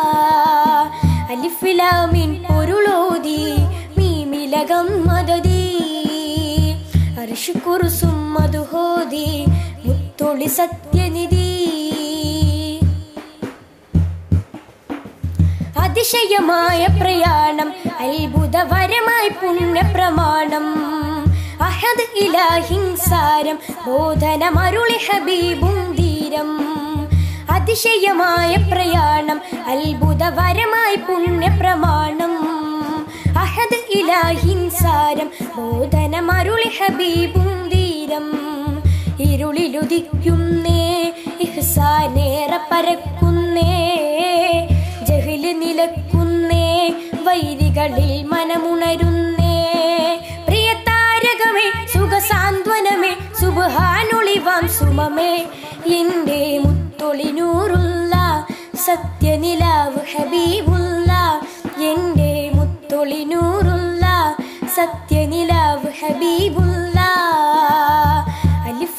അലിഫിലാമിൻ പൊരുളോതി മീമിലകം മദതി അർഷുക്കുറുസും മധുഹോതി മുത്തൊളി സത്യനിധി അതിശയമായ പ്രയാണം അത്ഭുതവരമായി പുണ്യപ്രമാണം അഹദ് ഇലാഹിംസാരം ബോധനമരുളി ഹബീബും ധീരം അതിശയമായ പ്രയാണം അത്ഭുതവരമായി പുണ്യപ്രമാണം അഹദ് ഇലാഹിൻസാരം ബോധനമരുളി ഹബീബും ധീരം ഇരുളിലുദിക്കുന്നേ ഇഹ്സാനേറെ പരക്കുന്നേ ജഹില് നിലക്കുന്നേ വൈരികളിൽ മനമുണരുന്നേ പ്രിയ താരകമേ സുഖസാന്ത്വനമേ സുബഹാനൊളിവാം സുമമേ എന്റെ മുത്തൊളിനൂറുള്ള സത്യനിലാവ് ഹബീബുള്ള എന്റെ മുത്തൊളിനൂറുള്ള സത്യനിലാവ് ഹബീബുള്ള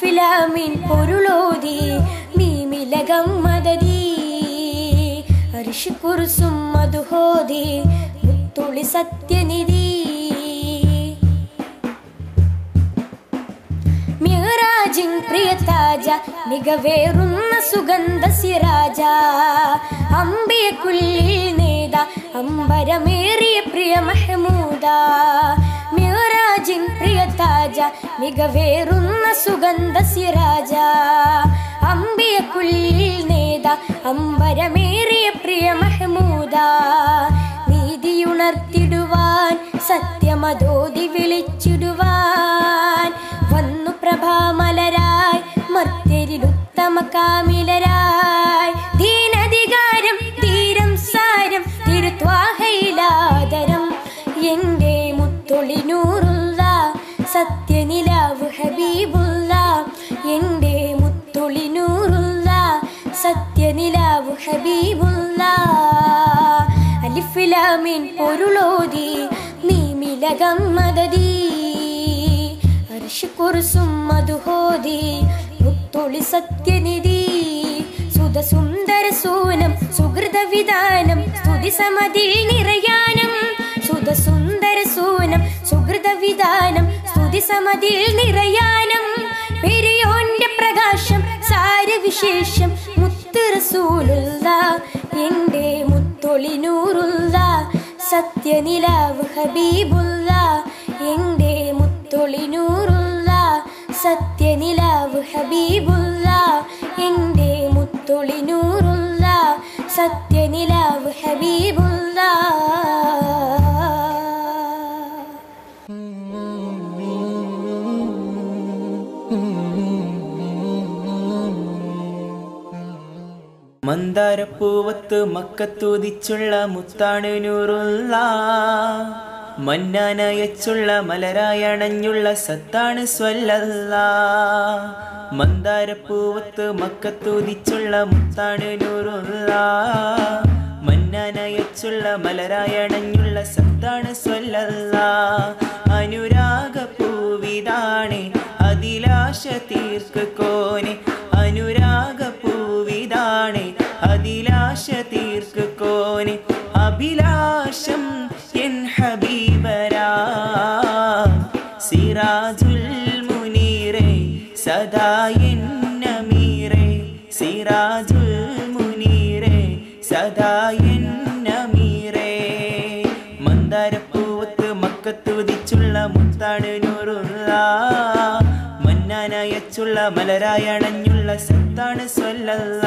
അലിഫിലാമിൻ പൊരുളോതി മീമിലകം മദതി അരിശു കുറിസും മധുഹോതി മുത്തുളി സത്യനിധി മിഹ്റാജിൻ പ്രിയ താജ മികവേറുന്ന സുഗന്ധ സിരാജ അമ്പിയ കുല്ലിൽ നേത അമ്പരമേറിയ പ്രിയ മഹമൂദ മിഹ്റാജിൻ പ്രിയ താജ മികവേറുന്ന സുഗന്ധ സിരാജ അമ്പിയ കുല്ലിൽ നേത അമ്പരമേറിയ പ്രിയ മഹമൂദ നീതിയുണർത്തിടുവാൻ സത്യമതോതി വിളിച്ചിടുവാൻ വന്നു പ്രഭാമലരായി മർത്യരിലുത്തമ കാമിലരായി ദീനധികാരം തീരം സാരം തിരുത്വാഹയിലാദരം എന്റെ മുത്തൊളിനൂറുള്ള സത്യനിലാവ് ഹബീബുള്ള എന്റെ മുത്തൊളിനൂറുള്ള സത്യനിലാവ് ഹബീബുള്ള അലിഫിലാമിൻ പൊരുളോതി നീ മിലകം മദതി അർഷ് കുർസും മധുഹോതി മുത്തൊളി സത്യനിധി സുതസുന്ദര സൂനം സുഹൃത വിധാനം സ്തുതി സമതിൽ നിറയാനം സുതസുന്ദര സൂനം സുഹൃത വിധാനം സ്തുതി സമതിൽ നിറയാനം പെരിയോന്റെ പ്രകാശം സാരവിശേഷം മുത്ത് റസൂലുള്ള എന്റെ മുത്തൊളിനൂറുള്ള സത്യനിലാവ് ഹബീബുള്ള എന്റെ മുത്തൊളിനൂറുള്ള സത്യനിലാവ് ഹബീബുള്ള എന്റെ മുത്തൊളിനൂറുള്ള സത്യനിലാവ് ഹബീബുള്ള മന്ദാരപ്പൂവത്ത് മക്കത്തൂതിച്ചുള്ള മുത്താണ് നൂറുള്ള മന്നാനയച്ചുള്ള മലരായണഞ്ഞുള്ള സത്താണ് സ്വല്ലല്ല മന്ദാരപ്പൂവത്ത് മക്കത്തൂതിച്ചുള്ള മുത്താണ് നൂറുള്ള മന്നാനയച്ചുള്ള മലരായണഞ്ഞുള്ള സത്താണ് സ്വല്ലല്ല അനുരാഗ പൂവിതാണ് അതിലാശ തീർക്ക് കോനെ അനുരാഗ പൂവിതാണ് അതിലാശ തീർക്ക് കോനെ അഭിലാഷം എൻ ഹബീബരാ സിറാജുൽ മുനീറെ സദാ എൻ നമീറെ സിറാജുൽ മുനീറെ സദാ എൻ നമീറെ മന്ദാരപ്പൂവത്ത് മക്കത്തുതിച്ചുള്ള മുത്താണ് നൂറുള്ള മന്നാനയച്ചുള്ള മലരായണഞ്ഞുള്ള സത്താണ് സ്വല്ലല്ല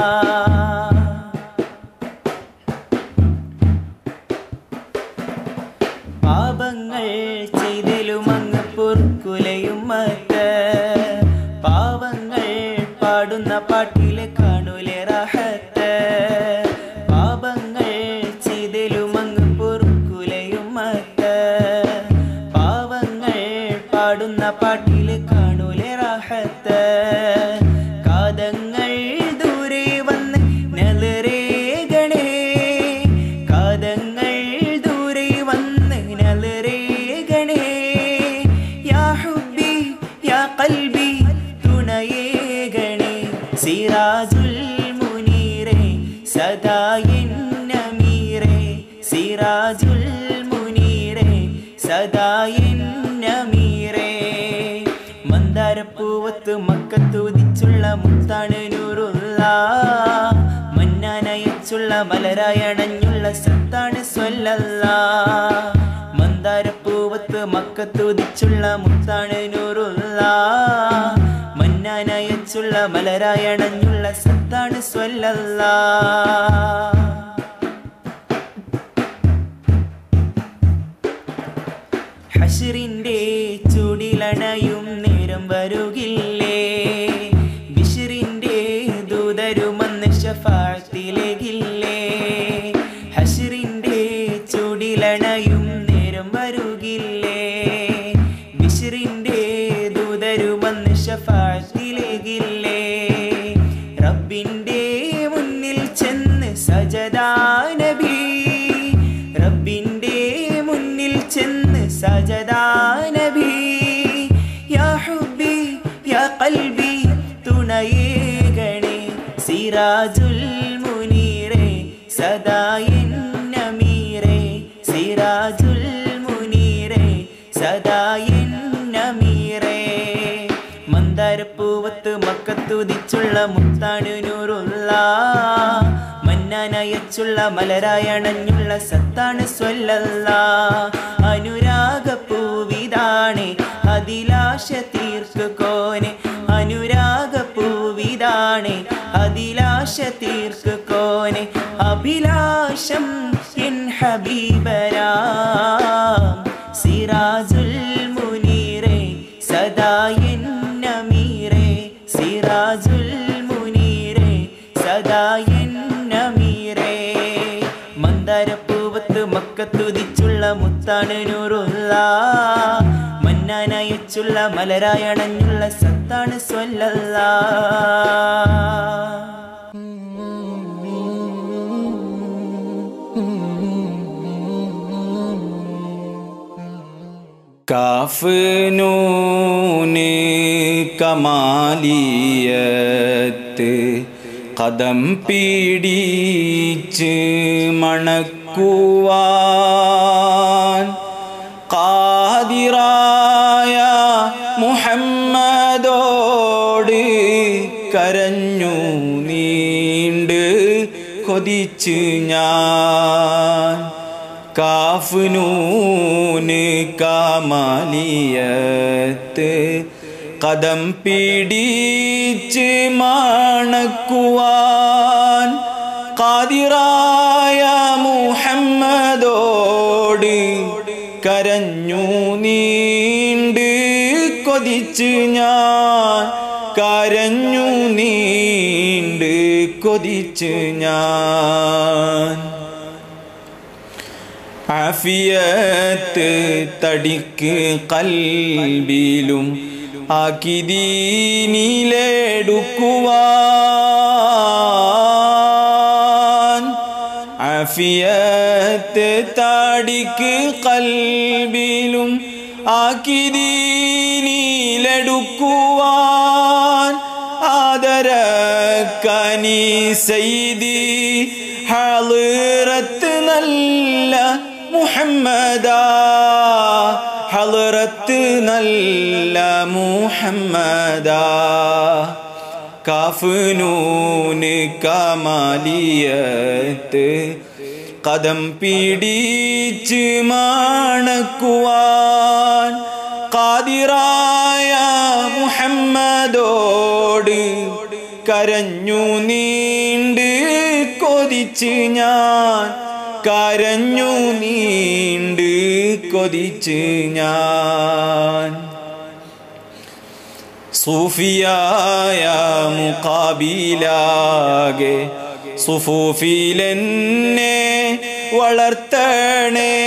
പാപങ്ങൾ ചെയ്തലും അങ്ങ് പൊറുക്കുലയും മത്ത് പാവങ്ങൾ പാടുന്ന പാട്ടിലെ കാണൂലെ റാഹത്ത് പാപങ്ങൾ ചെയ്തലും അങ്ങ് പൊറുക്കുലയും മത്ത് പാവങ്ങൾ പാടുന്ന പാട്ടിലെ കാണൂലെ റാഹത്ത് കാതങ്ങൾ ദൂരെ വന്ന് നലരേകണേ കാതങ്ങൾ ദൂരെ വന്ന് നലരേകണേ യാ ഹുബി യാ കൽബി തുണയേകണേ സിറാജുൽ മുനീറെ സദാ എൻ നമീറെ സിറാജുൽ മുനീറെ സദാ എൻ നമീറെ മന്ദാരപ്പൂവത്ത് മക്കത്തൂതിച്ചുള്ള മുത്താണ് നൂറുള്ള മന്നാനയച്ചുള്ള മലരായണഞ്ഞുള്ള സത്താണ് സ്വല്ലല്ല മന്ദാരപ്പൂവത്ത് മക്കത്തൂതിച്ചുള്ള മുത്താണ് നൂറുള്ള മന്നാനയച്ചുള്ള മലരായണഞ്ഞുള്ള സത്താണ് സ്വല്ലല്ല ഹഷറിന്റെ ചൂടിലണയും നേരം വരുകില്ലേ ബിഷറിന്റെ ദൂതരുമന്ന് ഷഫാത്തിലേകില്ലേ ഹഷറിന്റെ ചൂടിലണയും നേരം വരുകില്ലേ ബിഷറിന്റെ ദൂതരുമന്ന് ഷഫാത്തിലേകില്ലേ റബ്ബിന്റെ മുന്നിൽ ചെന്ന് സജദാനബി റബ്ബിന്റെ മുന്നിൽ ചെന്ന് സജദാനബി യാ ഹുബി യാ കൽബി തുണയേകണേ സിറാജുൽ മുനീറെ സദാ മക്കത്തുദിച്ചുള്ള മുത്താണ് നൂറുള്ള മന്നാനയച്ചുള്ള മലരായണഞ്ഞുള്ള സത്താണ് സ്വല്ലല്ല അനുരാഗപ്പൂവിതാണ് അതിലാശ തീർക്കുകോനെ അനുരാഗപ്പൂവിതാണ് അതിലാശ തീർക്കുകോനെ അഭിലാഷം എൻ ഹബീബരാ സിറാജുൽ മുനീറെ സദാ എൻ നമീറെ സിറാജുൽ മുനീറെ സദാ എൻ നമീറെ മന്ദാരപ്പൂവത്ത് മക്കത്തുദിച്ചുള്ള മുത്താണ് നൂറുള്ള മന്നാനയച്ചുള്ള മലരായണഞ്ഞുള്ള സത്താണ് സ്വല്ലല്ല കാഫ് നൂന് കമാലിയത്ത് കദം പീടിച്ച് മണക്കുവാൻ കാതിറായ മുഹമ്മദോട് കരഞ്ഞു നീണ്ട് കൊതിച്ച് ഞാൻ കാഫ് നൂന് കാമാലിയത്ത് കദം പിടിച്ച് മണക്കുവാൻ കാതിറായ മുഹമ്മദോട് കരഞ്ഞു നീണ്ട് കൊതിച്ച് ഞാൻ കരഞ്ഞു നീണ്ട് കൊതിച്ച് ഞാൻ ആഫിയത്ത് തടിക്ക് കൽബിലും ആക്കിദീനിലെടുക്കുവാൻ ആഫിയത്ത് തടിക്ക് കൽബിലും ആക്കിദീനിലെടുക്കുവാൻ ആദര കനി സൈദി ഹളിറത്ത് നല്ല മുഹമ്മദ ഹളിറത്ത് നല്ല മുഹമ്മദ കാഫ് നൂന് കമാലിയത്ത് കദം പിടിച്ച് മണക്കുവാൻ കാതിറായ മുഹമ്മദോട് കരഞ്ഞു നീണ്ട് കൊതിച്ച് ഞാൻ കരഞ്ഞു നീണ്ട് കൊതിച്ച് ഞാൻ സൂഫിയായ മുക്കാബിലാകെ സുഫൂഫിലെന്നെ വളർത്തണേ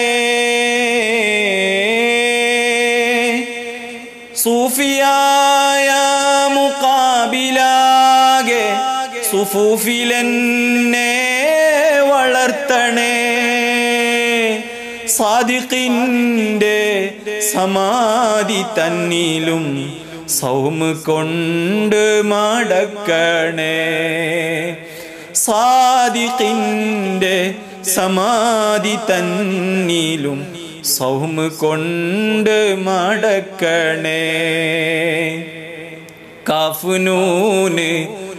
സൂഫിയായ മുക്കാബിലാകെ സുഫൂഫിലെന്നെ വളർത്തണേ സാദിഖിൻ്റെ സമാധി തന്നിലും സൗമ് കൊണ്ട് മടക്കണേ സാദിഖിൻ്റെ സമാധി തന്നിലും സൗമ് കൊണ്ട് മടക്കണേ കാഫുനൂന്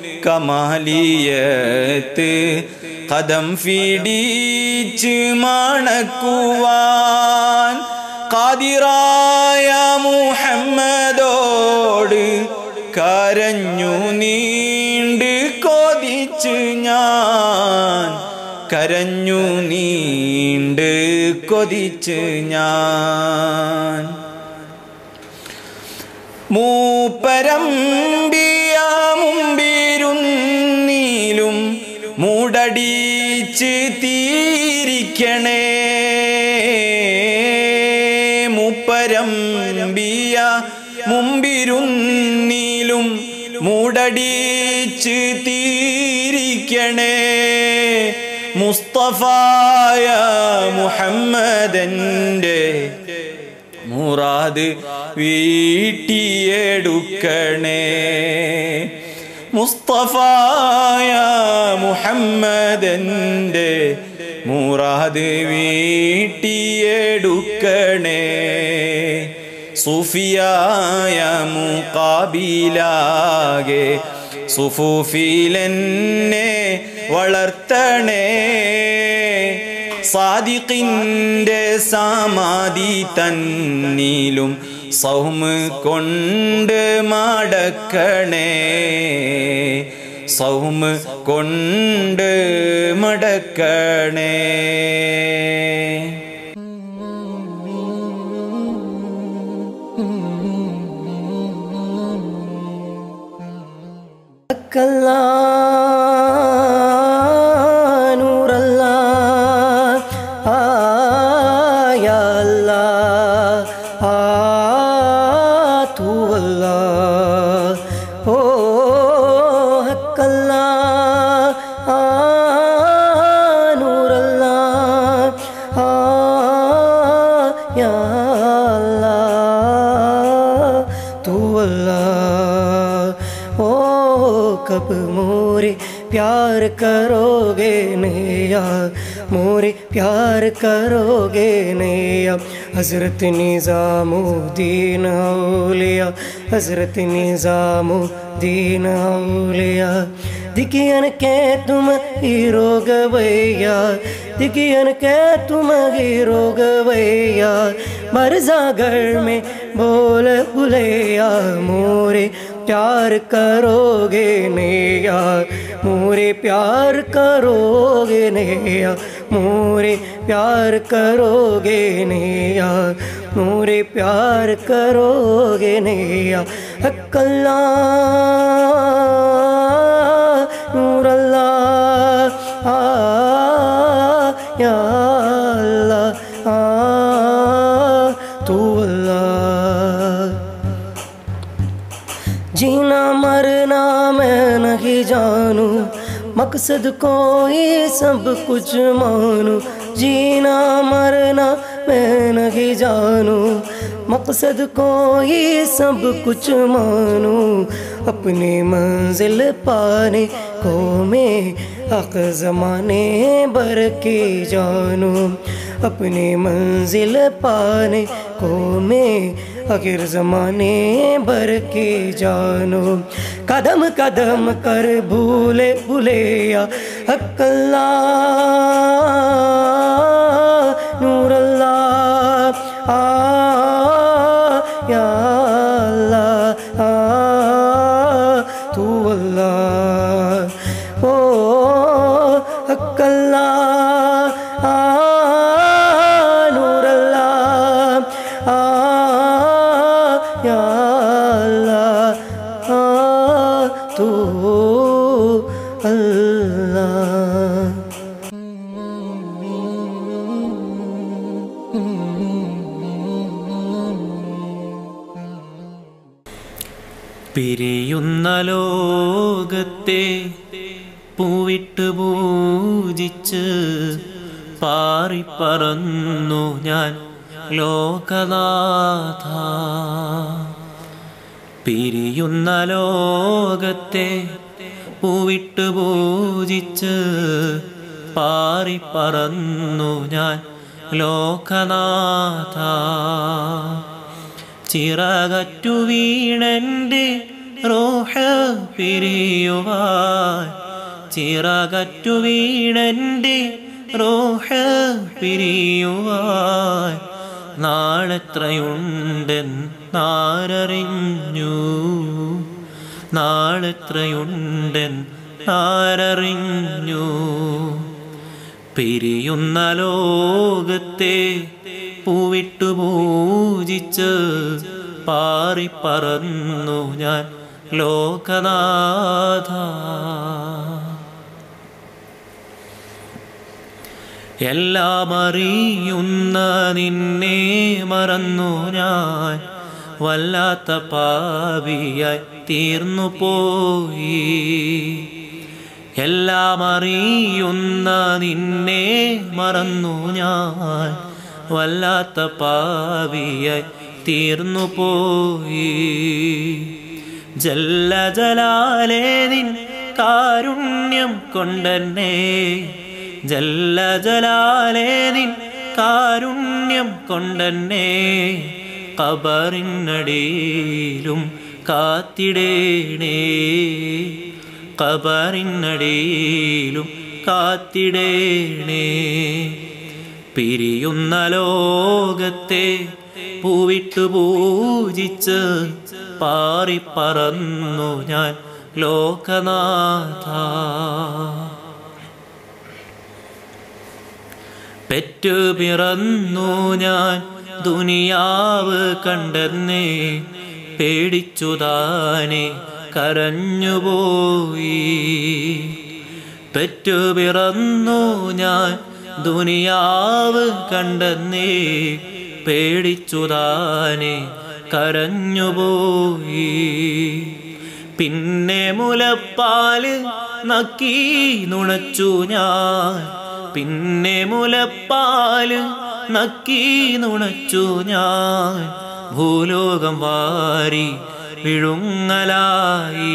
കമാലിയത്ത് കദം ഫിടിച്ച് മണക്കുവാൻ കാതിറായ മുഹമ്മദോട് കരഞ്ഞു നീണ്ട് കൊതിച്ച് ഞാൻ കരഞ്ഞു നീണ്ട് കൊതിച്ച് ഞാൻ മൂപ്പരമ്പിയ മുമ്പിരുന്നീലും മൂടടിച്ച് തീരിക്കണേ മൂപ്പരമ്പിയ മുമ്പിരുന്നീലും മൂടടിച്ച് തീരിക്കണേ മുസ്തഫായ മുഹമ്മദൻ്റെ മുറാദ് വീട്ടിയെടുക്കണേ മുസ്തഫായ മുഹമ്മദൻ്റെ മുറാദ് വീട്ടിയെടുക്കണേ സൂഫിയായ മുക്കാബിലാകെ സുഫൂഫിലെന്നെ വളർത്തണേ സാദിഖിൻ്റെ സമാധി തന്നിലും സൗമ് കൊണ്ട് മടക്കണേ സൗമ് കൊണ്ട് മടക്കണേ കല്ലാ നൂറല്ലാ ആ യാ അല്ലാ ആ തൂവല്ലാ ഓ ഹക്കല്ലാ ആ നൂറല്ലാ ആ യാ അല്ലാ തൂവല്ലാ ओ कब मोरे प्यार करोगे नैया मोरे प्यार करोगे नैया हजरत निज़ामुद्दीन औलिया हजरत निज़ामुद्दीन औलिया दिखियन के तुम हीरो गवैया दिखियन के तुम हीरो गवैया मरजागर में बोल बुलैया मोरे प्यार करोगे नैया मोरे प्यार करोगे नैया मोरे प्यार करोगे नैया मोरे प्यार करोगे नैया हक्कल्ला नूरल्ला आ या अल्लाह आ तू अल्लाह जीना मरना मैं नहीं जानू मकसद को ये सब कुछ मानू जीना मरना मैं नहीं जानू मकसद को ये सब कुछ मानू अपनी मंजिल पाने को मैं हक ज़माने भर के जानू अपनी मंजिल पाने को मैं आखिर जमाने भर के जानो कदम कदम कर भूले भूलेया हक्कल्ला नूरल्ला आ या अल्लाह आ तू अल्लाह ओ हक्कल्ला आ नूरल्ला आ या अल्लाह आ तू अल्लाह പിരിയുന്ന ലോകത്തെ പൂവിട്ട് പൂജിച്ച് പാറിപ്പറന്നു ഞാൻ ലോകനാഥ പിരിയുന്ന ലോകത്തെ പൂവിട്ട് പൂജിച്ച് പാറിപ്പറന്നു ഞാൻ ലോകനാഥ ചിറകറ്റു വീണൻ്റെ റോഹ പിരിയുവാൻ ചിറകറ്റു വീണൻ്റെ റോഹ പിരിയുവാൻ നാളെത്രയുണ്ടെന്നാരറിഞ്ഞു നാളെത്രയുണ്ടെന്നാരറിഞ്ഞു പിരിയുന്ന ലോകത്തെ പൂവിട്ടു പൂജിച്ച് പാറിപ്പറന്നു ഞാൻ ലോകനാഥ എല്ലാം അറിയുന്ന നിന്നെ മറന്നു ഞാൻ വല്ലാത്ത പാവിയായി തീർന്നു പോയി എല്ലാം അറിയുന്ന നിന്നെ മറന്നു ഞാൻ വല്ലാത്ത പാവിയായി തീർന്നു പോയി ജല്ല ജലാലേ നിൻ കാരുണ്യം കൊണ്ടെന്നെ ജല്ല ജലാലേ നിൻ കാരുണ്യം കൊണ്ടെന്നെ കബറിനടിയിലും കാത്തിടേണേ കബറിനടിയിലും കാത്തിടേണേ പിരിയുന്ന ലോകത്തെ പൂവിട്ടു പൂജിച്ച് പാറിപ്പറന്നു ഞാൻ ലോകനാഥ പെറ്റു പിറന്നു ഞാൻ ദുനിയാവ് കണ്ടെന്നേ പേടിച്ചു താനെ കരഞ്ഞുപോയി പെറ്റു പിറന്നു ഞാൻ ദുനിയാവ് കണ്ടെന്നേ പേടിച്ചു താനെ കരഞ്ഞുപോയി പിന്നെ മുലപ്പാല് നക്കി നുണച്ചു ഞാൻ പിന്നെ മുലപ്പാല് നക്കി നുണച്ചു ഞാൻ ഭൂലോകം വാരി വിഴുങ്ങലായി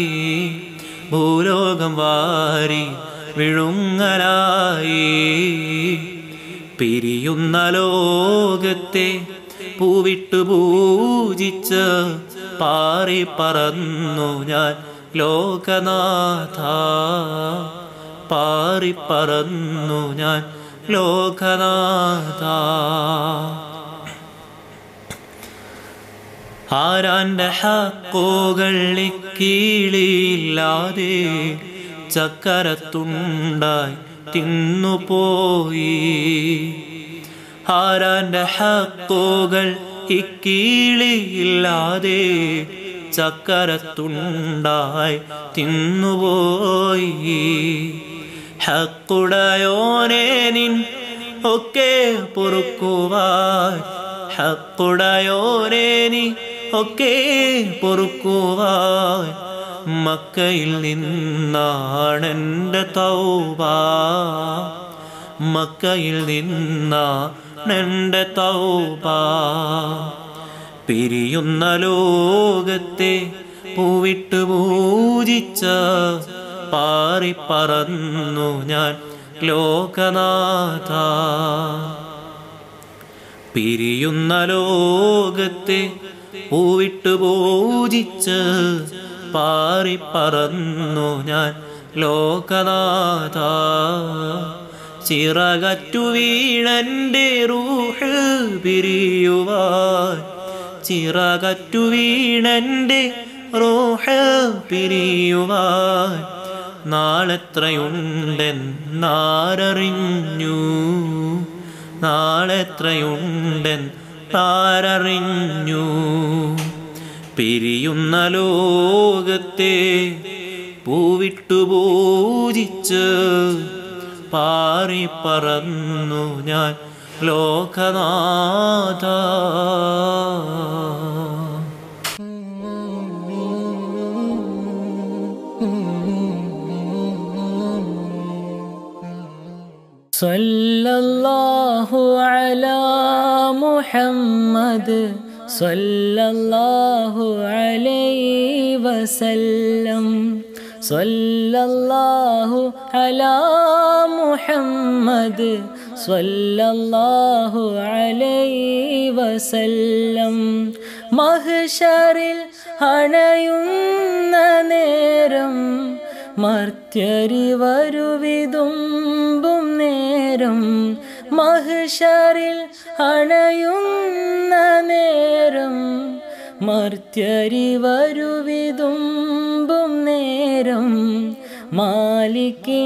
ഭൂലോകം വാരി വിഴുങ്ങലായി പിരിയുന്ന ലോകത്തെ പൂവിട്ടു പൂജിച്ച് പാറി പറന്നു ഞാൻ ലോകനാഥ പാറി പറന്നു ഞാൻ ലോകനാഥ ആരാന്റെ ഹക്കോകളി കീഴില്ലാതെ ചക്കരത്തുണ്ടായി തിന്നുപോയി ആരാന്റെ ഹക്കോകൾ ഇക്കീളിയില്ലാതെ ചക്കരത്തുണ്ടായി തിന്നുപോയി ഹക്കുടയോനെ നിൻ ഒക്കെ പൊറുക്കുവാൻ ഹക്കുടയോനെ നീ ഒക്കെ പൊറുക്കുവാൻ മക്കയിൽ നിന്നാണെൻ്റെ തൗബ മക്കയിൽ നിന്നാണെൻ്റെ തൗബ പിരിയുന്ന ലോകത്തെ പൂവിട്ട് പൂജിച്ച പാറി പറന്നു ഞാൻ ലോകനാഥ പിരിയുന്ന ലോകത്തെ പൂവിട്ട് പൂജിച്ച് പാറി പറന്നു ഞാൻ ലോകനാഥ ചിറകറ്റു വീണന്റെ റൂഹ് പിരിയുവാൻ ചിറകറ്റു വീണന്റെ റൂഹ് പിരിയുവാൻ നാളെത്രയുണ്ടെന്നാരറിഞ്ഞു നാളെത്രയുണ്ടെന്നാരറിഞ്ഞു പിരിയുന്ന ലോകത്തെ പൂവിട്ടു പൂജിച്ച് പാറി പറന്നു ഞാൻ ലോകനാഥ صلى الله على محمد صلى الله عليه وسلم صلى الله على محمد صلى الله عليه وسلم മഹ്ഷറിൽ അണയുന്ന നേരം മർത്യരി വരുവിതുമ്പും നേരം മഹ്ഷറിൽ അണയുന്ന നേരം മർത്യരി വരുവിതുമ്പും നേരം മാലിക്കിൻ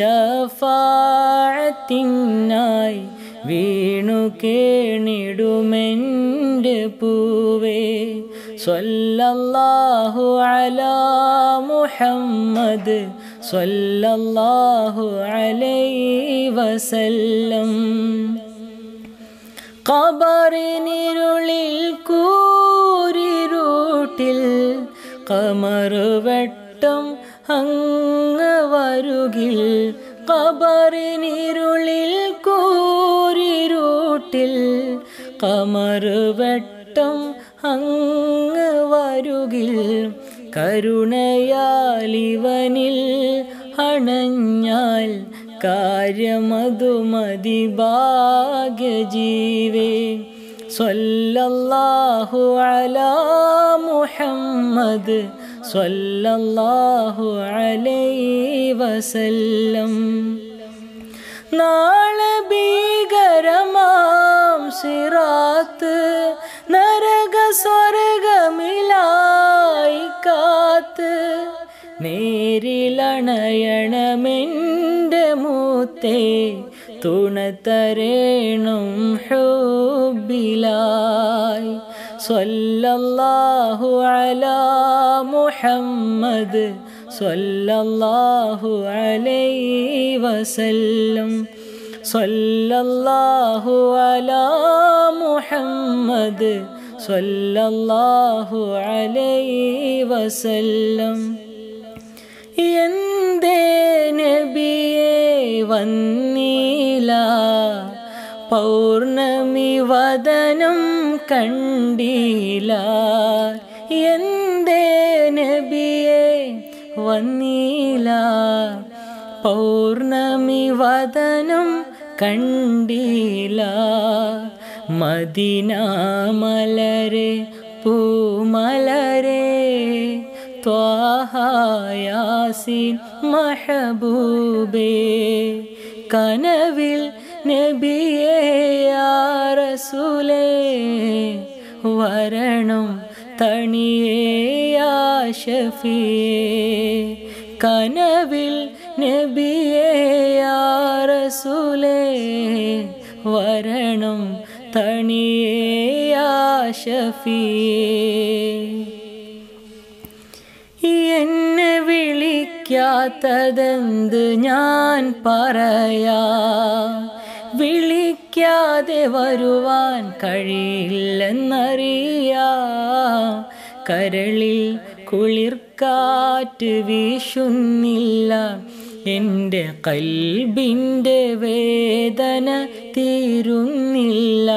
ഷഫാത്തിനായി വീണു കേണിടുമെൻ്റെ പൂവേ സ്വല്ലല്ലാഹു അലാ മുഹമ്മദ് സ്വല്ലല്ലാഹു അലൈഹി വസല്ലം കബറിനിരുളിൽ കൂരിരൂട്ടിൽ കമറുവെട്ടം അങ്ങ് വരുകിൽ കബറിനിരുളിൽ കൂരിരൂട്ടിൽ കമറുവെട്ടം അങ്ങ് വരുകിൽ കരുണയാലിവനിൽ അണഞ്ഞാൽ കാര്യമതു മതി ഭാഗ്യജീവേ സ്വല്ലല്ലാഹു അലാ മുഹമ്മദ് സ്വല്ലല്ലാഹു അലൈഹി വസല്ലം നാളെ ഭീകരമാം സിറാത്ത് നരക സ്വർഗമിലായി കാത്ത് നേരിലണയണമെൻ്റെ മൂത്തേ തുണതരേണം ഹുബിലായി സ്വല്ലല്ലാഹു അലാ മുഹമ്മദ് സ്വല്ലല്ലാഹു അലൈഹി വസല്ലം സ്വല്ലല്ലാഹു അലാ മുഹമ്മദ് സ്വല്ലല്ലാഹു അലൈഹി വസല്ലം എന്തേ നബിയെ വന്നീല പൗർണമി വദനം കണ്ടീല എന്തേ നബിയെ വന്നീല പൗർണമി വദനം കണ്ടീല മദിന മലരെ പൂമലരെ ത്വാഹായാസിൻ മഹബൂബേ കനവിൽ നബിയേ യാ റസൂലേ വരണം തണിയേ യാ ഷഫിയേ കനവിൽ നബിയേ യാ റസൂലേ വരണം തണിയേ യാ ഷഫിയേ എന്നെ വിളിക്കാത്തതെന്ത് ഞാൻ പറയാ വിളിക്കാതെ വരുവാൻ കഴിയില്ലെന്നറിയാ കരളിൽ കുളിർക്കാറ്റ് വീശുന്നില്ല എൻ്റെ കൽബിൻ്റെ വേദന തീരുന്നില്ല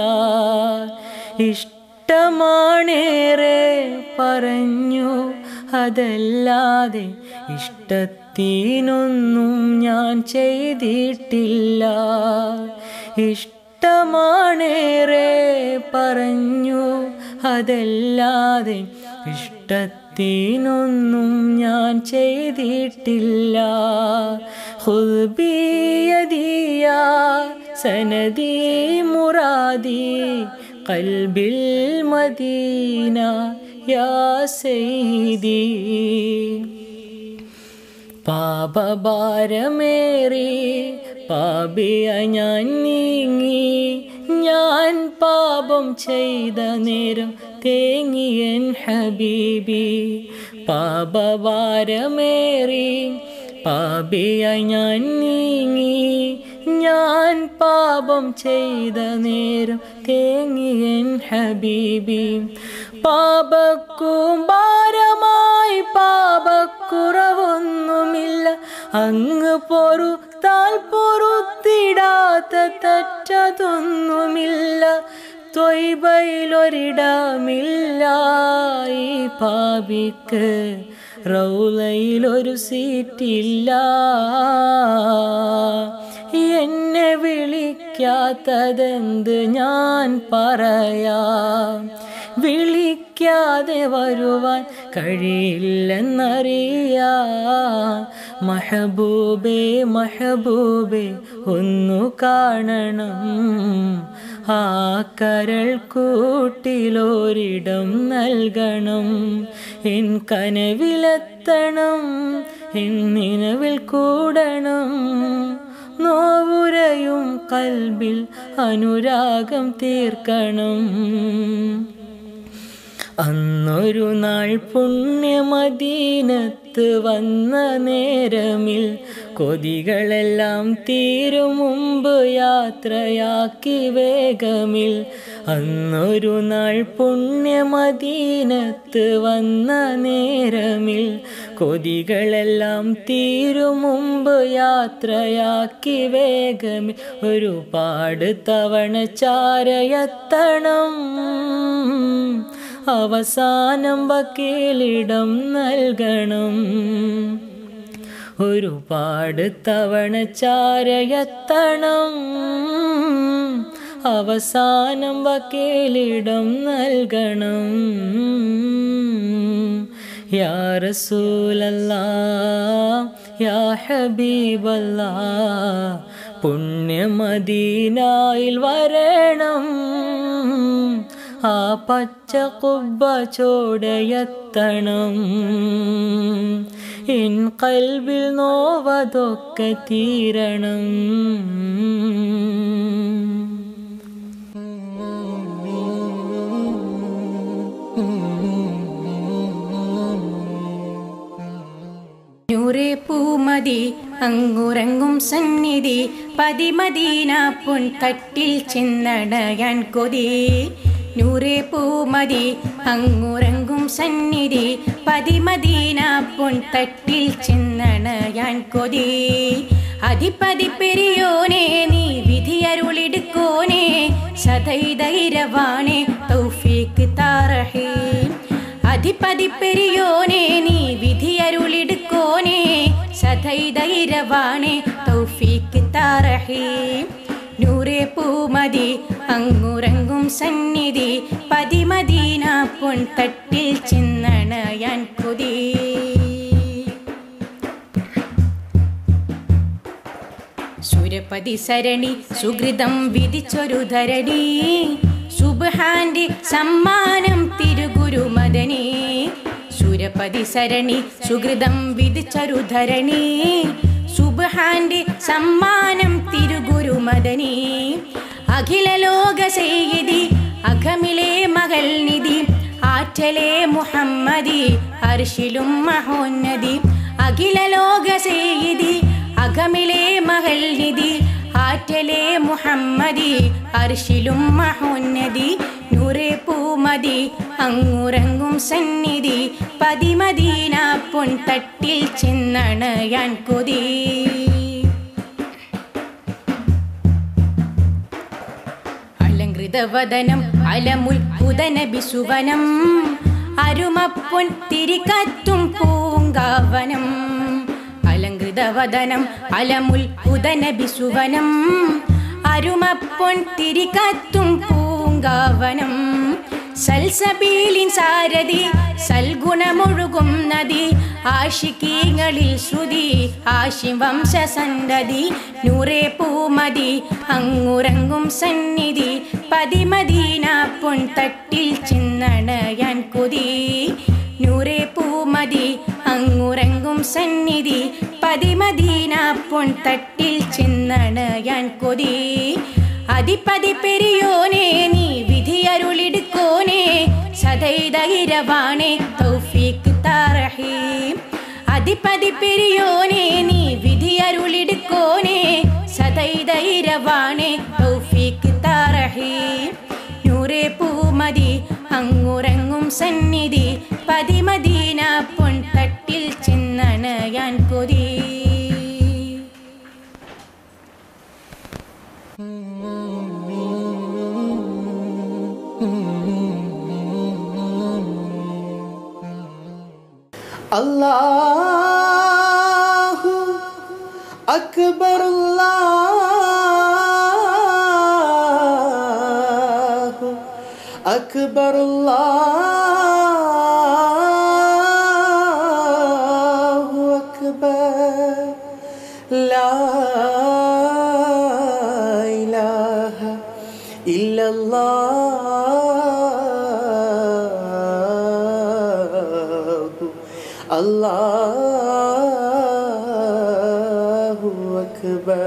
ഇഷ്ടമാണേറെ പറഞ്ഞു അതല്ലാതെ ഇഷ്ടത്തിനൊന്നും ഞാൻ ചെയ്തിട്ടില്ല ഇഷ്ടമാണേറെ പറഞ്ഞു അതല്ലാതെ ഇഷ്ടത്തിനൊന്നും ഞാൻ ചെയ്തിട്ടില്ല ഹുബിയദിയ സനദി മുറാദി കൽബിൽ മദീന യാ സെയ്ദി പാപഭാരമേറി പാപിയ ഞാൻ നീങ്ങി ഞാൻ പാപം ചെയ്ത നേരം തേങ്ങിയൻ ഹബീബി പാപഭാരമേറി പാപിയ ഞാൻ നീങ്ങി ഞാൻ പാപം ചെയ്ത നേരം തേങ്ങിയൻ ഹബീബി പാപക്കൂമ്പാരമായി പാപക്കുറവൊന്നുമില്ല അങ്ങ് പൊറുത്താൽ പൊറുത്തിടാത്ത തെറ്റതൊന്നുമില്ല തൊയ്ബയിലൊരിടമില്ല ഈ പാപിക്ക് റൗലയിലൊരു സീറ്റില്ല എന്നെ വിളിക്കാത്തതെന്ത് ഞാൻ പറയാം വിളിക്കാതെ വരുവാൻ കഴിയില്ലെന്നറിയാ മഹബൂബേ മഹബൂബേ ഒന്നു കാണണം ആ കരൾ കൂട്ടിലൊരിടം നൽകണം എൻ കനവിലെത്തണം എൻ നിലവിൽ കൂടണം നോവുരയും കൽബിൽ അനുരാഗം തീർക്കണം അന്നൊരു നാൾ പുണ്യമദീനത്ത് വന്ന നേരമിൽ കൊതികളെല്ലാം തീരും മുമ്പ് യാത്രയാക്കി വേഗമിൽ അന്നൊരു നാൾ പുണ്യമദീനത്ത് വന്ന നേരമിൽ കൊതികളെല്ലാം തീരും മുമ്പ് യാത്രയാക്കി വേഗമിൽ ഒരുപാട് തവണ ചാരയത്തണം അവസാനം വക്കീലിടം നൽകണം ഒരുപാട് തവണ ചാരയത്തണം അവസാനം വക്കേലിടം നൽകണം യാ റസൂലല്ലാ യാ ഹബീബല്ലാ പുണ്യമദീനായിൽ വരണം ആ പച്ച കുബ്ബ ചോടയെത്തണം എൻ കൽവിൽ നോവതൊക്കെ തീരണം നൂറേ പൂമതി അങ്ങുറങ്ങും സന്നിധി പതിമദീന പൊൻ തട്ടിൽ ചെന്നടയാൻ കൊതി നൂറേ പൂമതി അങ്ങുറങ്ങും സന്നിധി പതിമദീന പൊൻ തട്ടിൽ ചെന്നണയാൻ കൊതി അധിപതി പെരിയോനെ നീ വിധിയരുളിടുക്കോനെ സദൈതൈരവാണെ തൗഫീക്ക് താറഹീം അധിപതി പെരിയോനെ നീ വിധിയരുളിടുക്കോനെ സദൈതൈരവാണെ തൗഫീക്ക് താറഹീം നൂറേ പൂമതി അങ്ങുറങ്ങും സന്നിധി പതിമദീന പൊൻ തട്ടിൽ ചെന്നണയാൻ കൊതി സുരപതി സരണി സുഹൃതം വിധിച്ചൊരു ധരണി സുബഹാന്റെ സമ്മാനം തിരുഗുരു മദനി സുരപതി സരണി സുഹൃതം വിധിച്ചൊരു ധരണി സുബഹാന്റെ സമ്മാനം തിരുഗുരു മദനി അഖില ലോക സെയ്തി അഖമിലെ മകൾ നിധി ആറ്റലെ മുഹമ്മദി അർഷിലും മഹോന്നതി അഖില ലോക സെയ്തി അകമിലെ മകൾ നിധി ആറ്റലെ മുഹമ്മദി അർഷിലും മഹോന്നതി നൂറെ പൂമതി അങ്ങുറങ്ങും സന്നിധി പതിമദീന പൊൻ തട്ടിൽ ചെന്നണയാൻ കൊതി അലങ്കൃതവദനം അലമുൽ ഉദനബി സുവനം അരുമപ്പൊൻ തിരികത്തും പൂങ്കാവനം അലങ്കൃതവദനം അലമുൽ ഉദനബി സുവനം അരുമപ്പൊൻ തിരികത്തും പൂങ്കാവനം സൽസബീലിൻ സാരഥി സൽഗുണമൊഴുകും നദി ആഷിക്കീങ്ങളിൽ ശ്രുതി ആശിം വംശസന്തതി നൂറേ പൂമതി അങ്ങുറങ്ങും സന്നിധി പതിമദീന പൊൻ തട്ടിൽ ചെന്നണയാൻ കൊതി നൂറേ പൂമതി അങ്ങുറങ്ങും സന്നിധി പതിമദീന പൊൻ തട്ടിൽ ചെന്നണയാൻ കൊതി അതിപതി പെരിയോനെ നീ വിധിയരുളിടുക്കോനെ സദൈതൈരവാണെ തൗഫീക്ക് താറഹീം അതിപതി പെരിയോനെ നീ വിധിയരുളിടുക്കോനെ സദൈതൈരവാണെ തൗഫീക്ക് താറഹീം നൂറേ പൂമതി അങ്ങുറങ്ങും സന്നിധി പതിമദീന പൊൻ തട്ടിൽ ചെന്നണയാൻ കൊതി അല്ലാഹു അക്ബറുല്ലാഹു അക്ബറുല്ലാഹു അക്ബർ ലാ ഇലാഹ ഇല്ലല്ലാഹു അല്ലാഹു അക്ബർ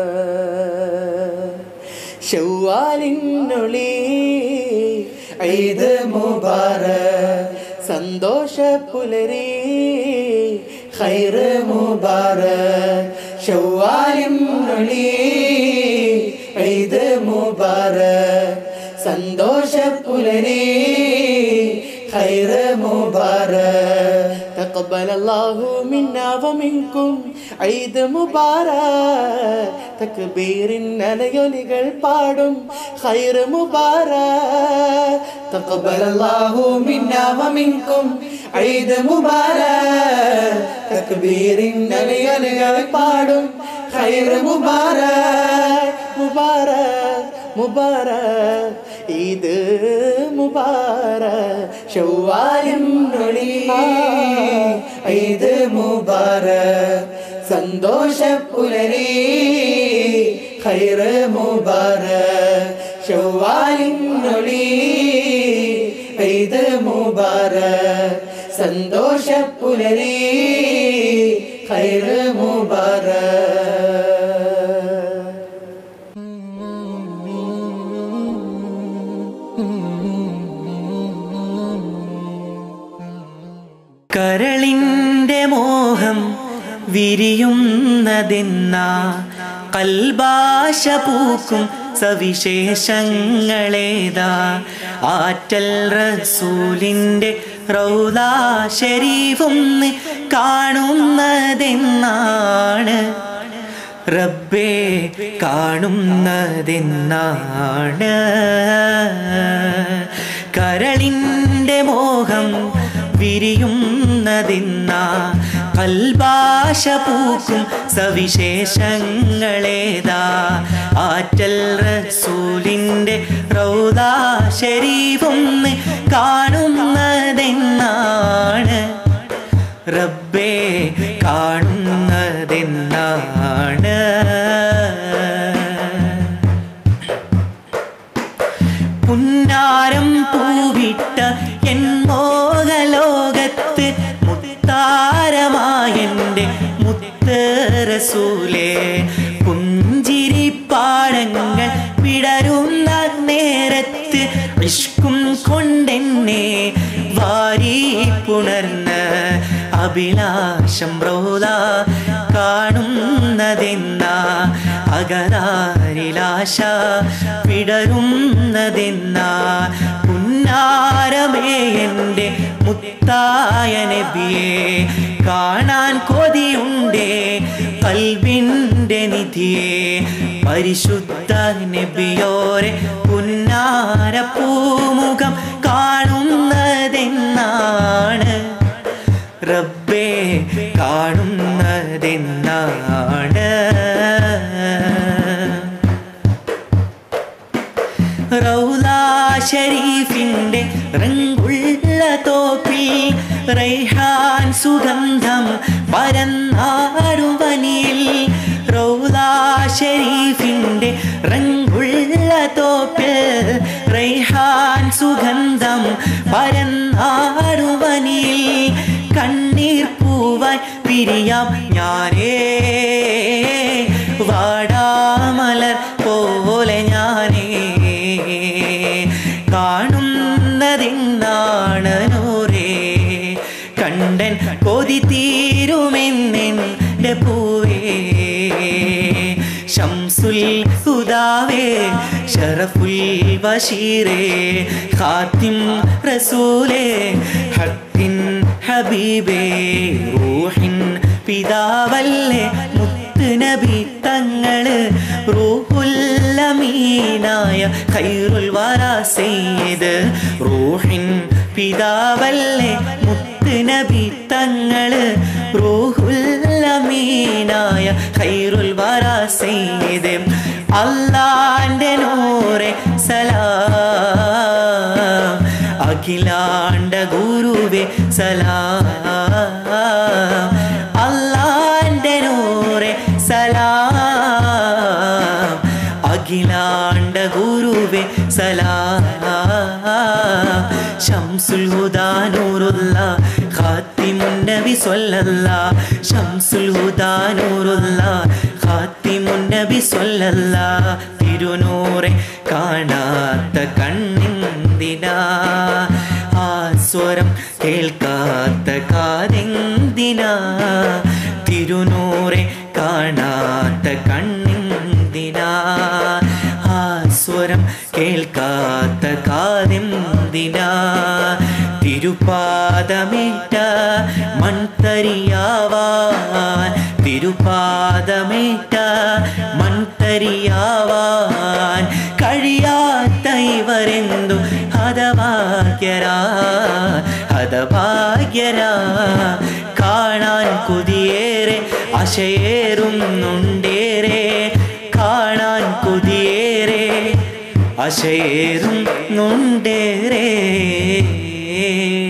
ഷവ്വാലിനൊളി ഈദ് മുബാരക് സന്തോഷ പുലരി ഖൈറ് മുബാരക് ഷവ്വാലിനൊളി ഈദ് മുബാരക് സന്തോഷ പുലരി ഖൈറ് മുബാരക് تقبل الله منا ومنكم عيد മുബാരക് തക്ബീറിൻ അലയൊലികൾ പാടും ഖൈർ മുബാരക് تقبل الله منا ومنكم عيد മുബാരക് തക്ബീറിൻ അലയൊലികൾ പാടും ഖൈർ മുബാരക് മുബാരക് മുബാരക് ഈദ് മുബാരക് ഷവ്വാലും നൊളി ഈദ് മുബാരക് സന്തോഷ പുലരി ഖൈറ് മുബാരക് ഷവ്വാലിൻ നൊളി ഈദ് മുബാരക് സന്തോഷ പുലരി ഖൈറ് മുബാരക് കരളിൻ്റെ മോഹം വിരിയുന്നതെന്ന കൽഭാഷ പൂക്കും സവിശേഷങ്ങളേതാ ആറ്റൽ റസൂലിൻ്റെ റൗലാ ശരീഫൊന്ന് കാണുന്നതെന്നാണ് റബ്ബേ കാണുന്നതെന്നാണ് കരളിൻ്റെ മോഹം വിരിയുന്നതെന്ന കൽഭാഷ പൂക്കും സവിശേഷങ്ങളേതാ ആറ്റൽ റസൂലിൻ്റെ റൗദാ ശരീഫൊന്ന് കാണുന്നതെന്നാണ് റബ്ബേ കാണുന്നതെന്നാണ് പുന്നാരം പൂവിട്ട എൻ മോഹലോകത്ത് മുത്താരമായെൻ്റെ മുത്ത് റസൂലേ പുഞ്ചിരി പാടങ്ങൾ വിടരുന്ന നേരത്ത് ഇഷ്കും കൊണ്ടെന്നെ വാരി പുണർന്ന് അഭിലാഷം റോദ കാണുന്നതെന്ന അകതാരിലാശ വിടരുന്നതെന്ന പുന്നാരമേ എൻ്റെ മുത്തായ നബിയെ കാണാൻ കൊതിയുണ്ടേ കൽവിൻ്റെ നിധിയെ പരിശുദ്ധ നബിയോരെ പുന്നാര പൂമുഖം കാണുന്നതെന്നാണ് റബ്ബേ കാണുന്നതെന്നാണ് റൗലാ ഷരീഫിൻ്റെ റങ്കുള്ള തോപ്പിൽ റൈഹാൻ സുഗന്ധം പരന്നാടുവനിൽ റൗലാ ഷരീഫിൻ്റെ റങ്കുള്ള തോപ്പിൽ റൈഹാൻ സുഗന്ധം പരന്നാടുവനിൽ കണ്ണീർ പൂവായി പിരിയാം ഞാനേ വാടാമലർ പോലെ ഞാനേ കാണുന്നതെന്നാണ് നൂറേ കണ്ടൻ കൊതി തീരുമെന്നെൻ്റെ പൂവേ ഷംസുൽ ഹുദാവേ ഷറഫുൽ ബഷീറേ ഖാത്തിം റസൂലേ ഹക്കിൻ ഹബീബേ റൂഹിൻ പിതാവല്ലേ മുത്ത് നബി തങ്ങള് റൂഹുല്ലമീനായ ഖൈറുൽ വറ സെയ്ത് റൂഹിൻ പിതാവല്ലേ മുത്ത് നബി തങ്ങള് റൂഹുല്ലമീനായ ഖൈറുൽ വറ സെയ്ത് അല്ലാന്റെ നൂറെ സലാം അഖിലാണ്ട ഗുരുവേ സലാം അല്ലാന്റെ നൂറെ സലാം അഖിലാണ്ട ഗുരുവേ സലാം ശംസുൽ ഹുദാ നൂറുല്ല ഖാത്തിമുൻ നബി സ്വല്ലല്ല ശംസുൽ ഹുദാ നൂറുല്ല ഖാത്തിമുൻ നബി സ്വല്ലല്ല തിരുനൂറെ കാണാത്ത കണ്ണെന്തിനാ ആ സ്വരം കേൾക്കാത്ത കാതെന്തിനാ തിരുനൂറെ കാണാത്ത കണ്ണെന്തിനാ ആ സ്വരം കേൾക്കാത്ത കാതെന്തിനാ തിരുപാദമേറ്റ മൺതരിയാവാൻ തിരുപാദമേറ്റ മൺതരിയാവാൻ കഴിയാത്ത ഇവരെന്തു ഹതഭാഗ്യരാ ഹതഭാഗ്യരാ കാണാൻ കൊതിയേറെ അശയേറുന്നുണ്ടേറെ കാണാൻ കൊതിയേറെ ആശയേറും നുണ്ടേരേ